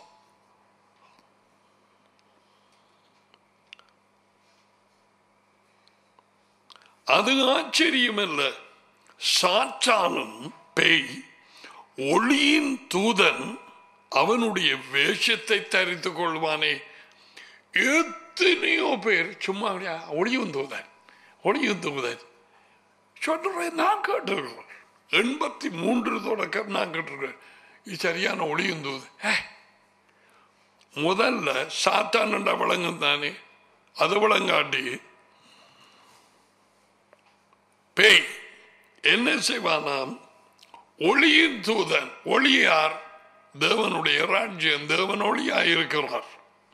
அது ஆச்சரியமல்ல சாத்தானும் பேய் ஒளியின் தூதன் அவனுடைய வேஷத்தை தரித்துக் கொள்வானே எத்தனையோ பேர் சும்மா அப்படியா ஒளியும் தூதன் ஒளியும் தூதன் சொல்றேன் நான் கேட்டிருக்கிறேன் எண்பத்தி மூன்று தொடக்கம் நான் கேட்டிருக்கிறேன் இது சரியான ஒளியும் தூதன் ஏ, முதல்ல சாத்தான் விளங்கும் தானே அது விளங்காட்டி பேய் என்ன செய்வானாம் ஒளியின் தூதன் ஒளியார் தேவனுடைய ராஜ்யம் தேவன் ஒளியாய் இருக்கிறார்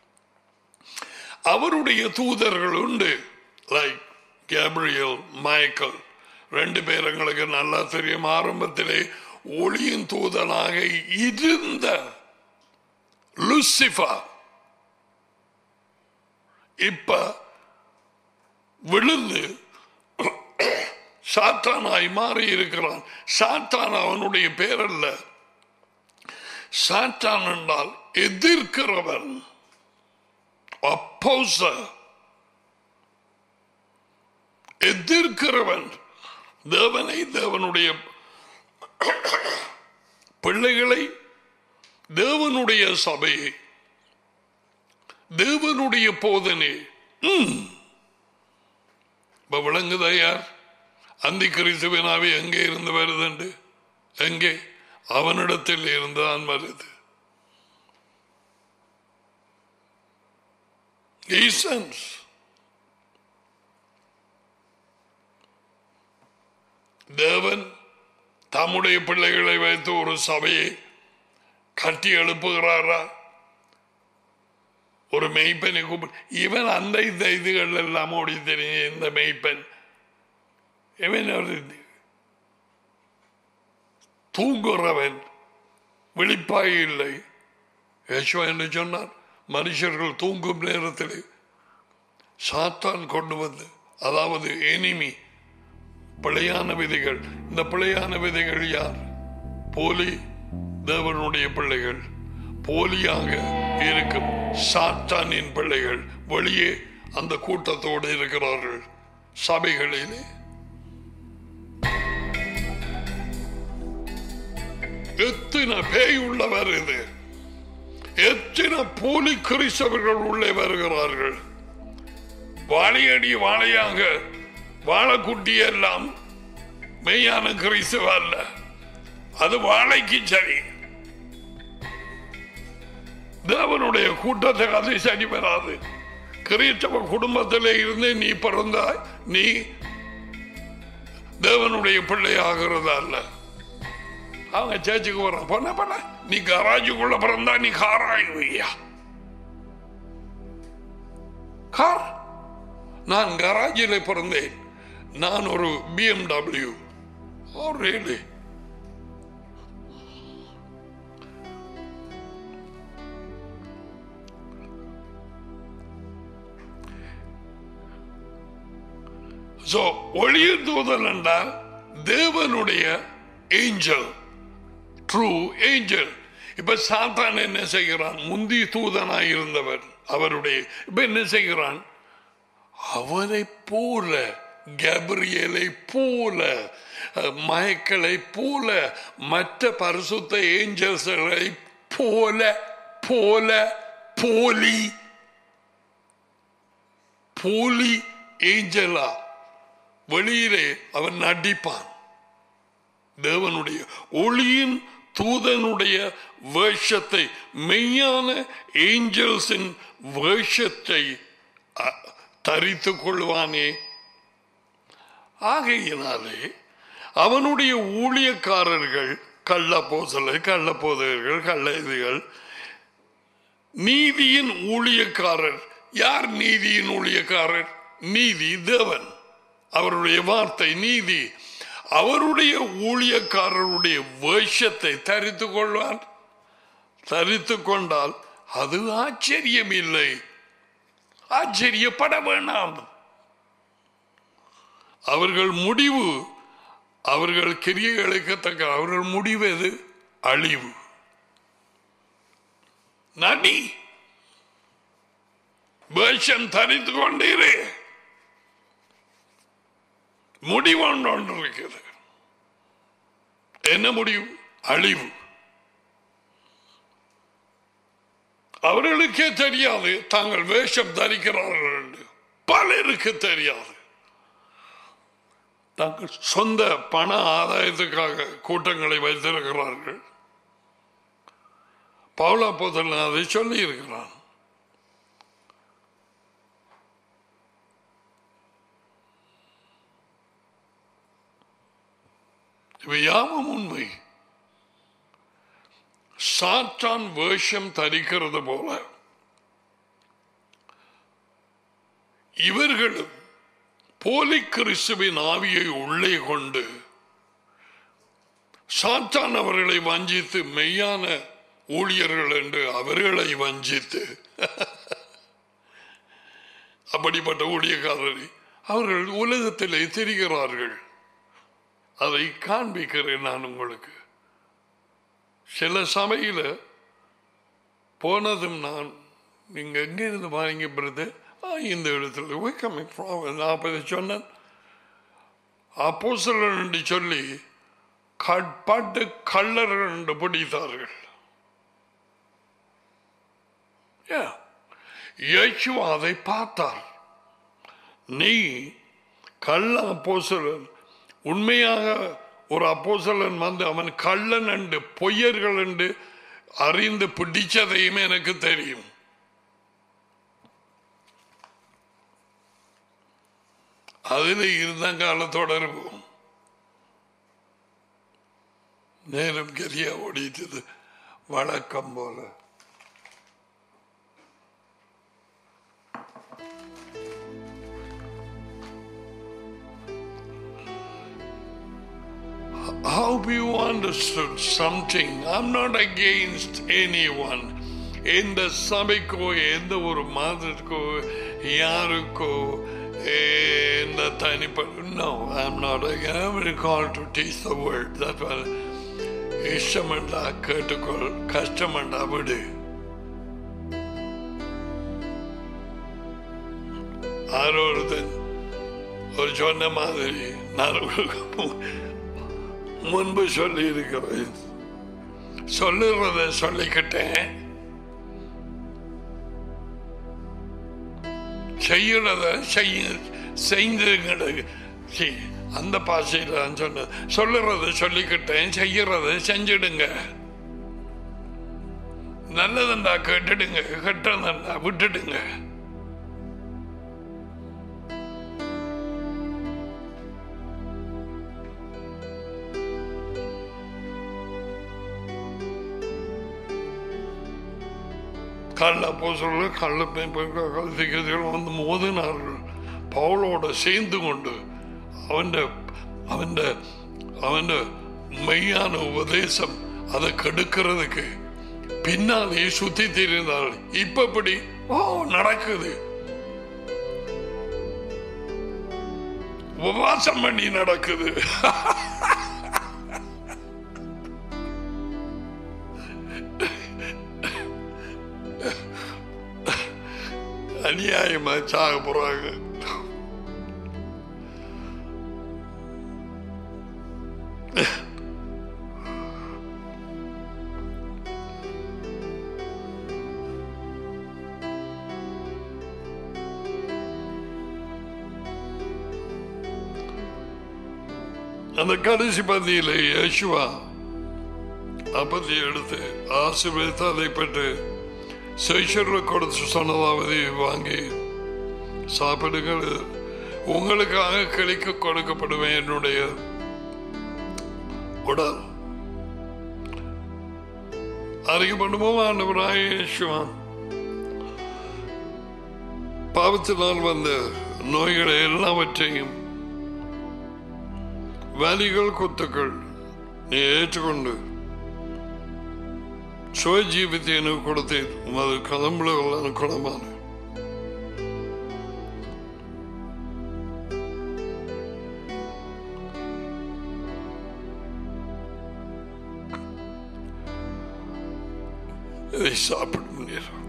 அவருடைய தூதர்கள் உண்டு லைக் கேப்ரியல் மைக்கேல் ரெண்டு பேர் எங்களுக்கு நல்லா தெரியும் ஆரம்பத்திலே ஒளியின் தூதனாக இருந்த லுசிஃபா இப்ப விழுந்து சாத்தானாய் மாறி இருக்கிறான் சாத்தான் அவனுடைய பேர் அல்ல சாத்தான் என்றால் எதிர்க்கிறவன் அப்போசர் எதிர்க்கிறவன் தேவனை தேவனுடைய பிள்ளைகளை தேவனுடைய சபையை தேவனுடைய போதனை ம். இப்ப விளங்குதா யார் அந்தி கிறிஸ்துவனாவே எங்கே இருந்து வருதுண்டு எங்கே அவனிடத்தில் இருந்துதான் வருது ஈசன்ஸ் தேவன் தம்முடைய பிள்ளைகளை வைத்து ஒரு சபையை கட்டி எழுப்புகிறாரா ஒரு மெய்ப்பனை கூப்பிட்டு இவன் அந்த இந்த இதுகள் எல்லாம் ஓடி தெரிஞ்ச இந்த மெய்ப்பன் இவன் ஒரு தூங்குறவன் விழிப்பாய் இல்லை யேசுவா என்று சொன்னார் மனுஷர்கள் தூங்கும் நேரத்தில் சாத்தான் கொண்டு வந்து அதாவது எனிமி பிழையான விதிகள் இந்த பிழையான விதிகள் யார் போலி தேவனுடைய பிள்ளைகள் போலியாக இருக்கும் சாத்தானின் பிள்ளைகள் வெளியே அந்த கூட்டத்தோடு இருக்கிறார்கள் சபைகளிலே எத்தனை பேய் உள்ளவர் இது எத்தனை போலி கிறிஸ்தவர்கள் உள்ளே வருகிறார்கள் வாழையடி வாழையாக வாழைக்குட்டி எல்லாம் மெய்யான கிறிஸ்தவ அல்ல அது வாழைக்கு சரி தேவனுடைய கூட்டத்துக்கு அது சரி வராது கிறிஸ்தவ குடும்பத்திலே இருந்து நீ பிறந்தாய் நீ தேவனுடைய பிள்ளை ஆகிறது அல்ல அவங்க சேர்ச்சுக்கு வர்றான் பொண்ண பண்ண நீ கராஜுக்குள்ள பிறந்தா நீ கார் ஆயிடுவியா கார் நான் கராஜில் பிறந்தேன் நான் ஒரு பிஎம்டபிள்யூ ஓ ரியலி சோ ஒளிய தூதல் என்றால் தேவனுடைய ஏஞ்சல் ட்ரூ ஏஞ்சல் இப்ப சாத்தான் என்ன செய்கிறான் முந்தி தூதனாய் இருந்தவர் அவருடைய இப்ப என்ன செய்கிறான் அவனை போல கேப்ரியலை போல மயக்களை போல மற்ற பரிசுத்த ஏஞ்சல்ஸ்களை போல போல போலி போலி ஏஞ்சலா வெளியிலே அவன் நடிப்பான் தேவனுடைய ஒளியின் தூதனுடைய வேஷத்தை மெய்யான ஏஞ்சல்ஸின் வேஷத்தை அ- தரித்துக் கொள்வானே ஆகையினாலே அவனுடைய ஊழியக்காரர்கள் கள்ள போசலை கள்ள போதகர்கள் கள்ள இதுகள் நீதியின் ஊழியக்காரர் யார் நீதியின் ஊழியக்காரர் நீதி தேவன் அவருடைய வார்த்தை நீதி அவருடைய ஊழியக்காரருடைய வேஷத்தை தரித்து கொள்வார் தரித்து கொண்டால் அது ஆச்சரியம் இல்லை ஆச்சரியப்பட வேண்டாம் அவர்கள் முடிவு அவர்கள் கிரியைகளுக்கு தக்க அவர்கள் முடிவு எது அழிவு நடி வேஷம் தரித்து கொண்டீரே முடிவு ஒன்று ஒன்று இருக்குது என்ன முடிவு அழிவு அவர்களுக்கே தெரியாது தாங்கள் வேஷம் தரிக்கிறார்கள் என்று பலருக்கு தெரியாது தாங்கள் சொந்த பண ஆதாயத்துக்காக கூட்டங்களை வைத்திருக்கிறார்கள் பவுலா போதல் அதை சொல்லி இருக்கிறான் இவை யாவும் உண்மை சாத்தான் வேஷம் தரிக்கிறது போல இவர்களும் போலி கிறிஸ்துவின் ஆவியை உள்ளே கொண்டு சாத்தான் அவர்களை வஞ்சித்து மெய்யான ஊழியர்கள் என்று அவர்களை வஞ்சித்து அப்படிப்பட்ட ஊழியக்காரரை அவர்கள் உலகத்திலே தெரிகிறார்கள் அதை காண்பிக்கிறேன் நான் உங்களுக்கு சில சபையில் போனதும் நான் நீங்க எங்க இருந்து வாங்க பிரதர் இந்த இடத்துல we coming from நான் அப்போ இதை சொன்னேன் அப்போஸ்தலர் என்று சொல்லி கட்பாட்டு கள்ளர்கள் என்று பிடித்தார்கள் Yeah. இயேசுவா அதை பார்த்தார் நீ கள்ள அப்போஸ்தலன் உண்மையாக ஒரு அப்போசலன் வந்து அவன் கள்ளன் என்று பொய்யர்கள் என்று அறிந்து பிடிச்சதையும் எனக்கு தெரியும் அதில் இருந்த கால தொடர்பு நேரம் கரியா ஓடிட்டது வழக்கம் போல How you understood something? I'm not against anyone. எந்த சபைக்கோ எந்த ஒரு மதத்திற்கோ யாருக்கோ எந்த தனிப்பட்ட No, I'm not against. I'm been called to teach the word. That's why இஷ்டமண்டா கேட்டுக்கொள் கஷ்டமண்டா விடு ஆரோ ஒருத்தன் ஒரு சொன்ன மாதிரி நான் உங்களுக்கு முன்பு சொல்லி இருக்கிறேன் சொல்லுறத சொல்லிக்கிட்டேன் செய்யறத செய்ய செய்து அந்த பாசையில் நான் சொன்னேன் சொல்லுறத சொல்லிக்கிட்டேன் செய்யறத செஞ்சிடுங்க நல்லதுண்டா கேட்டுடுங்க கெட்டதுண்டா விட்டுடுங்க கள்ள பூசல்கள் கள்ள கல்விகள் வந்து மோதினார்கள் பவுலோட சேர்ந்து கொண்டு அவன் அவன் அவன் மெய்யான உபதேசம் அதை கெடுக்கிறதுக்கு பின்னாலே சுத்தி தெரிந்தார்கள் இப்ப இப்படி ஓ நடக்குது உபவாசம் பண்ணி நடக்குது அநியாயமா சாக போறாங்க அந்த கடைசி பந்தியில யேசுவா அப்பத்தி எடுத்து ஆசீர்வதித்து அதை பெற்று சைஷர்ல கொடுத்து சொன்னதாவது வாங்கி சாப்பிடுங்கள் உங்களுக்காக கிளிக்க கொடுக்கப்படுவேன் என்னுடைய உடல் அறிக்கை பண்ணுவோம் ஆண்டவராய இயேசுவா பாவத்தினால் வந்த நோய்களை எல்லாவற்றையும் வலிகள் குத்துக்கள் நீ ஏற்றுக்கொண்டு சுய ஜீவித்தை எனக்கு கொடுத்தேன் உமது கதம்புல குணமான இதை சாப்பிடும் நேரம்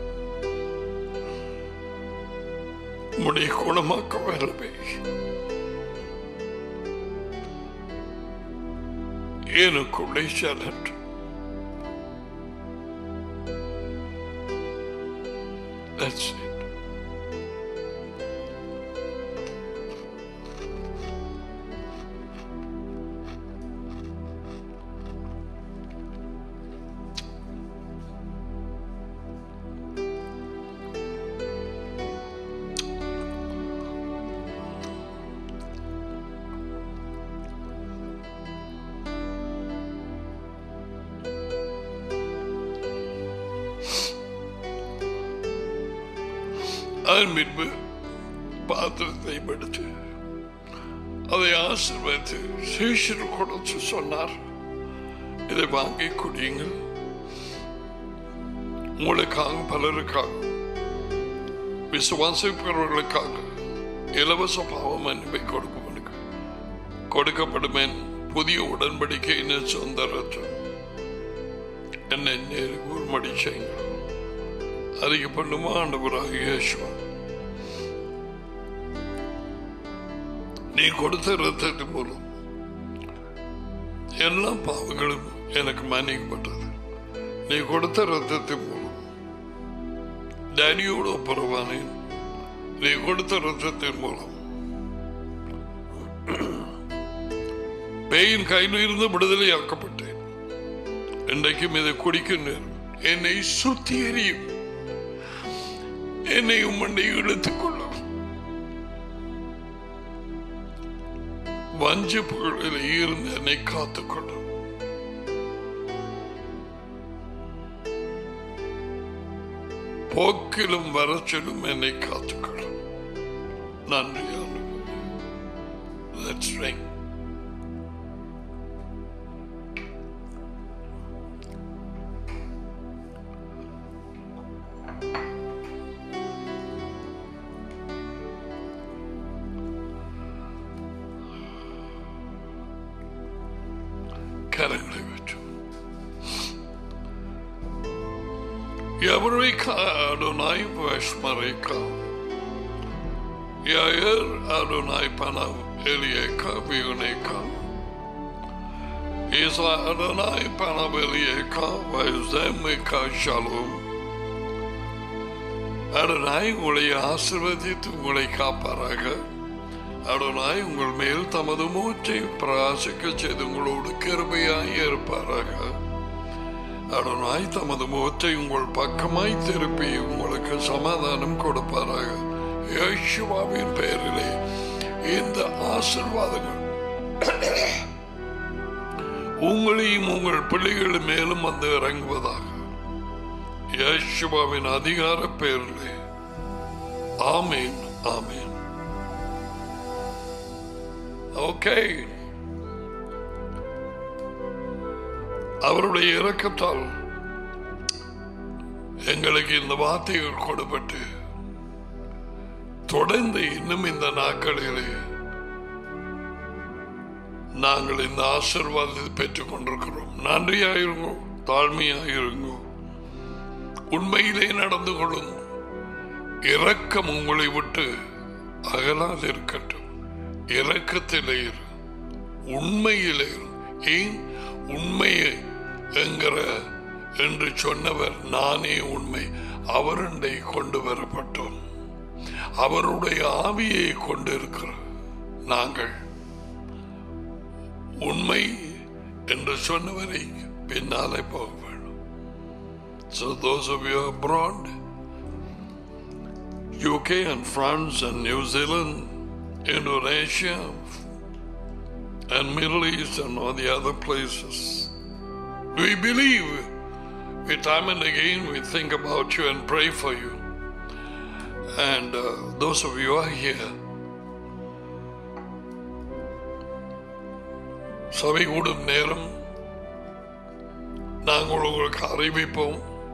உம்முடைய குணமாக்க வல்லமை எனக்குள்ளே செல்லட்டும் That's it. அதன் பின்பு பாத்திரத்தை எடுத்து அதை ஆசிர்வதித்து சேஷர் கொடுத்து சொன்னார் இதை வாங்கி குடியுங்கள் உங்களுக்காக பலருக்காக விசுவாசிப்பவர்களுக்காக இலவச பாவ மன்னிப்பை கொடுப்பவனுக்கு கொடுக்கப்படும் புதிய உடன்படிக்கையின் சொந்த ரத்தம் என்னை நேரு கூர்மடி செய்யுங்கள் அறியப்படுமா ஆண்டவராக இயேசுவா நீ கொடுத்த ரத்தத்தின் மூலம் எல்லா பாவங்களும் எனக்கு மன்னிக்கப்பட்டது நீ கொடுத்த ரத்தத்தின் மூலம் டேனியோடு ஒப்புரவானேன் நீ கொடுத்த ரத்தத்தின் மூலம் பேயின் கையில் இருந்து விடுதலையாக்கப்பட்டேன் இன்றைக்கும் இதை குடிக்கின்றேன் என்னை சுத்திகரியும் என்னை உம்மண்டை இழுத்துக் கொள்ளும் வஞ்சிப்புகளில் இருந்து என்னை காத்துக்கொள்ளும் போக்கிலும் வரச்சிலும் என்னை காத்துக்கொள்ளும் நன்றி ஆண்டவரே. Let's ring. கரங்களை வச்சு Yavrika Adonai Vashmareka Yair Adonai Panav Elieka Vioneka Isa Adonai Panav Elieka Vazemika Shalom Adonai உங்களை ஆசிர்வதித்து உங்களை காப்பாராக அடனாய் உங்கள் மேல் தமது மூச்சை பிரகாசிக்க செய்து உங்களோடு கிருபையாய் இருப்பாராக அடனாய் தமது முகத்தை உங்கள் பக்கமாய் திருப்பி உங்களுக்கு சமாதானம் கொடுப்பாராக யேசுவாவின் பெயரிலே இந்த ஆசிர்வாதங்கள் உங்களையும் உங்கள் பிள்ளைகள் மேலும் வந்து இறங்குவதாக யேசுவாவின் அதிகார பெயரிலே ஆமேன் ஆமேன் ஓகே அவருடைய இரக்கத்தால் எங்களுக்கு இந்த வார்த்தைகள் கொடுப்பட்டு தொடர்ந்து இன்னும் இந்த நாட்களிலே நாங்கள் இந்த ஆசீர்வாதத்தை பெற்றுக் கொண்டிருக்கிறோம் நன்றியாயிருங்கோ தாழ்மையாயிருங்கோ உண்மையிலே நடந்து கொள்ளும் இரக்கம் உங்களை விட்டு அகலாது இருக்கட்டும் இரக்கத்திலே இரு உண்மையிலே இரு. ஏன் உண்மையை என்கிற என்று சொன்னவர் நானே உண்மை அவருண்டை கொண்டு வரப்பட்டோம் அவருடைய ஆவியை கொண்டிருக்கிற நாங்கள் உண்மை என்று சொன்னவரை பின்னாலே போக வேண்டும் So those of you abroad, UK and France and New Zealand, Indonesia, and Middle East and all the other places. We believe. We time and again we think about you and pray for you. And uh, those of you who are here, சபை கூடும் நேரம் நாங்கள் உங்களுக்கு அறிவிப்போம்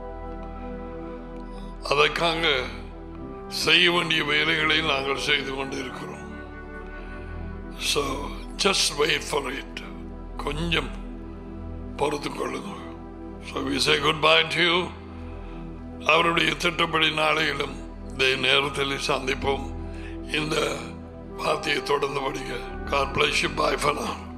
அதற்காக செய்ய வேண்டிய வேலைகளை நாங்கள் செய்து கொண்டிருக்கிறோம் so just wait for it கொஞ்சம் பொறுத்து கொள்ளுங்க so we say goodbye to அவருடைய திட்டப்படி நாளையிலும் இதே நேரத்தில் சந்திப்போம் இந்த வார்த்தையை தொடர்ந்து படிக்க காட் பிளஸ் பாய் ஃபனா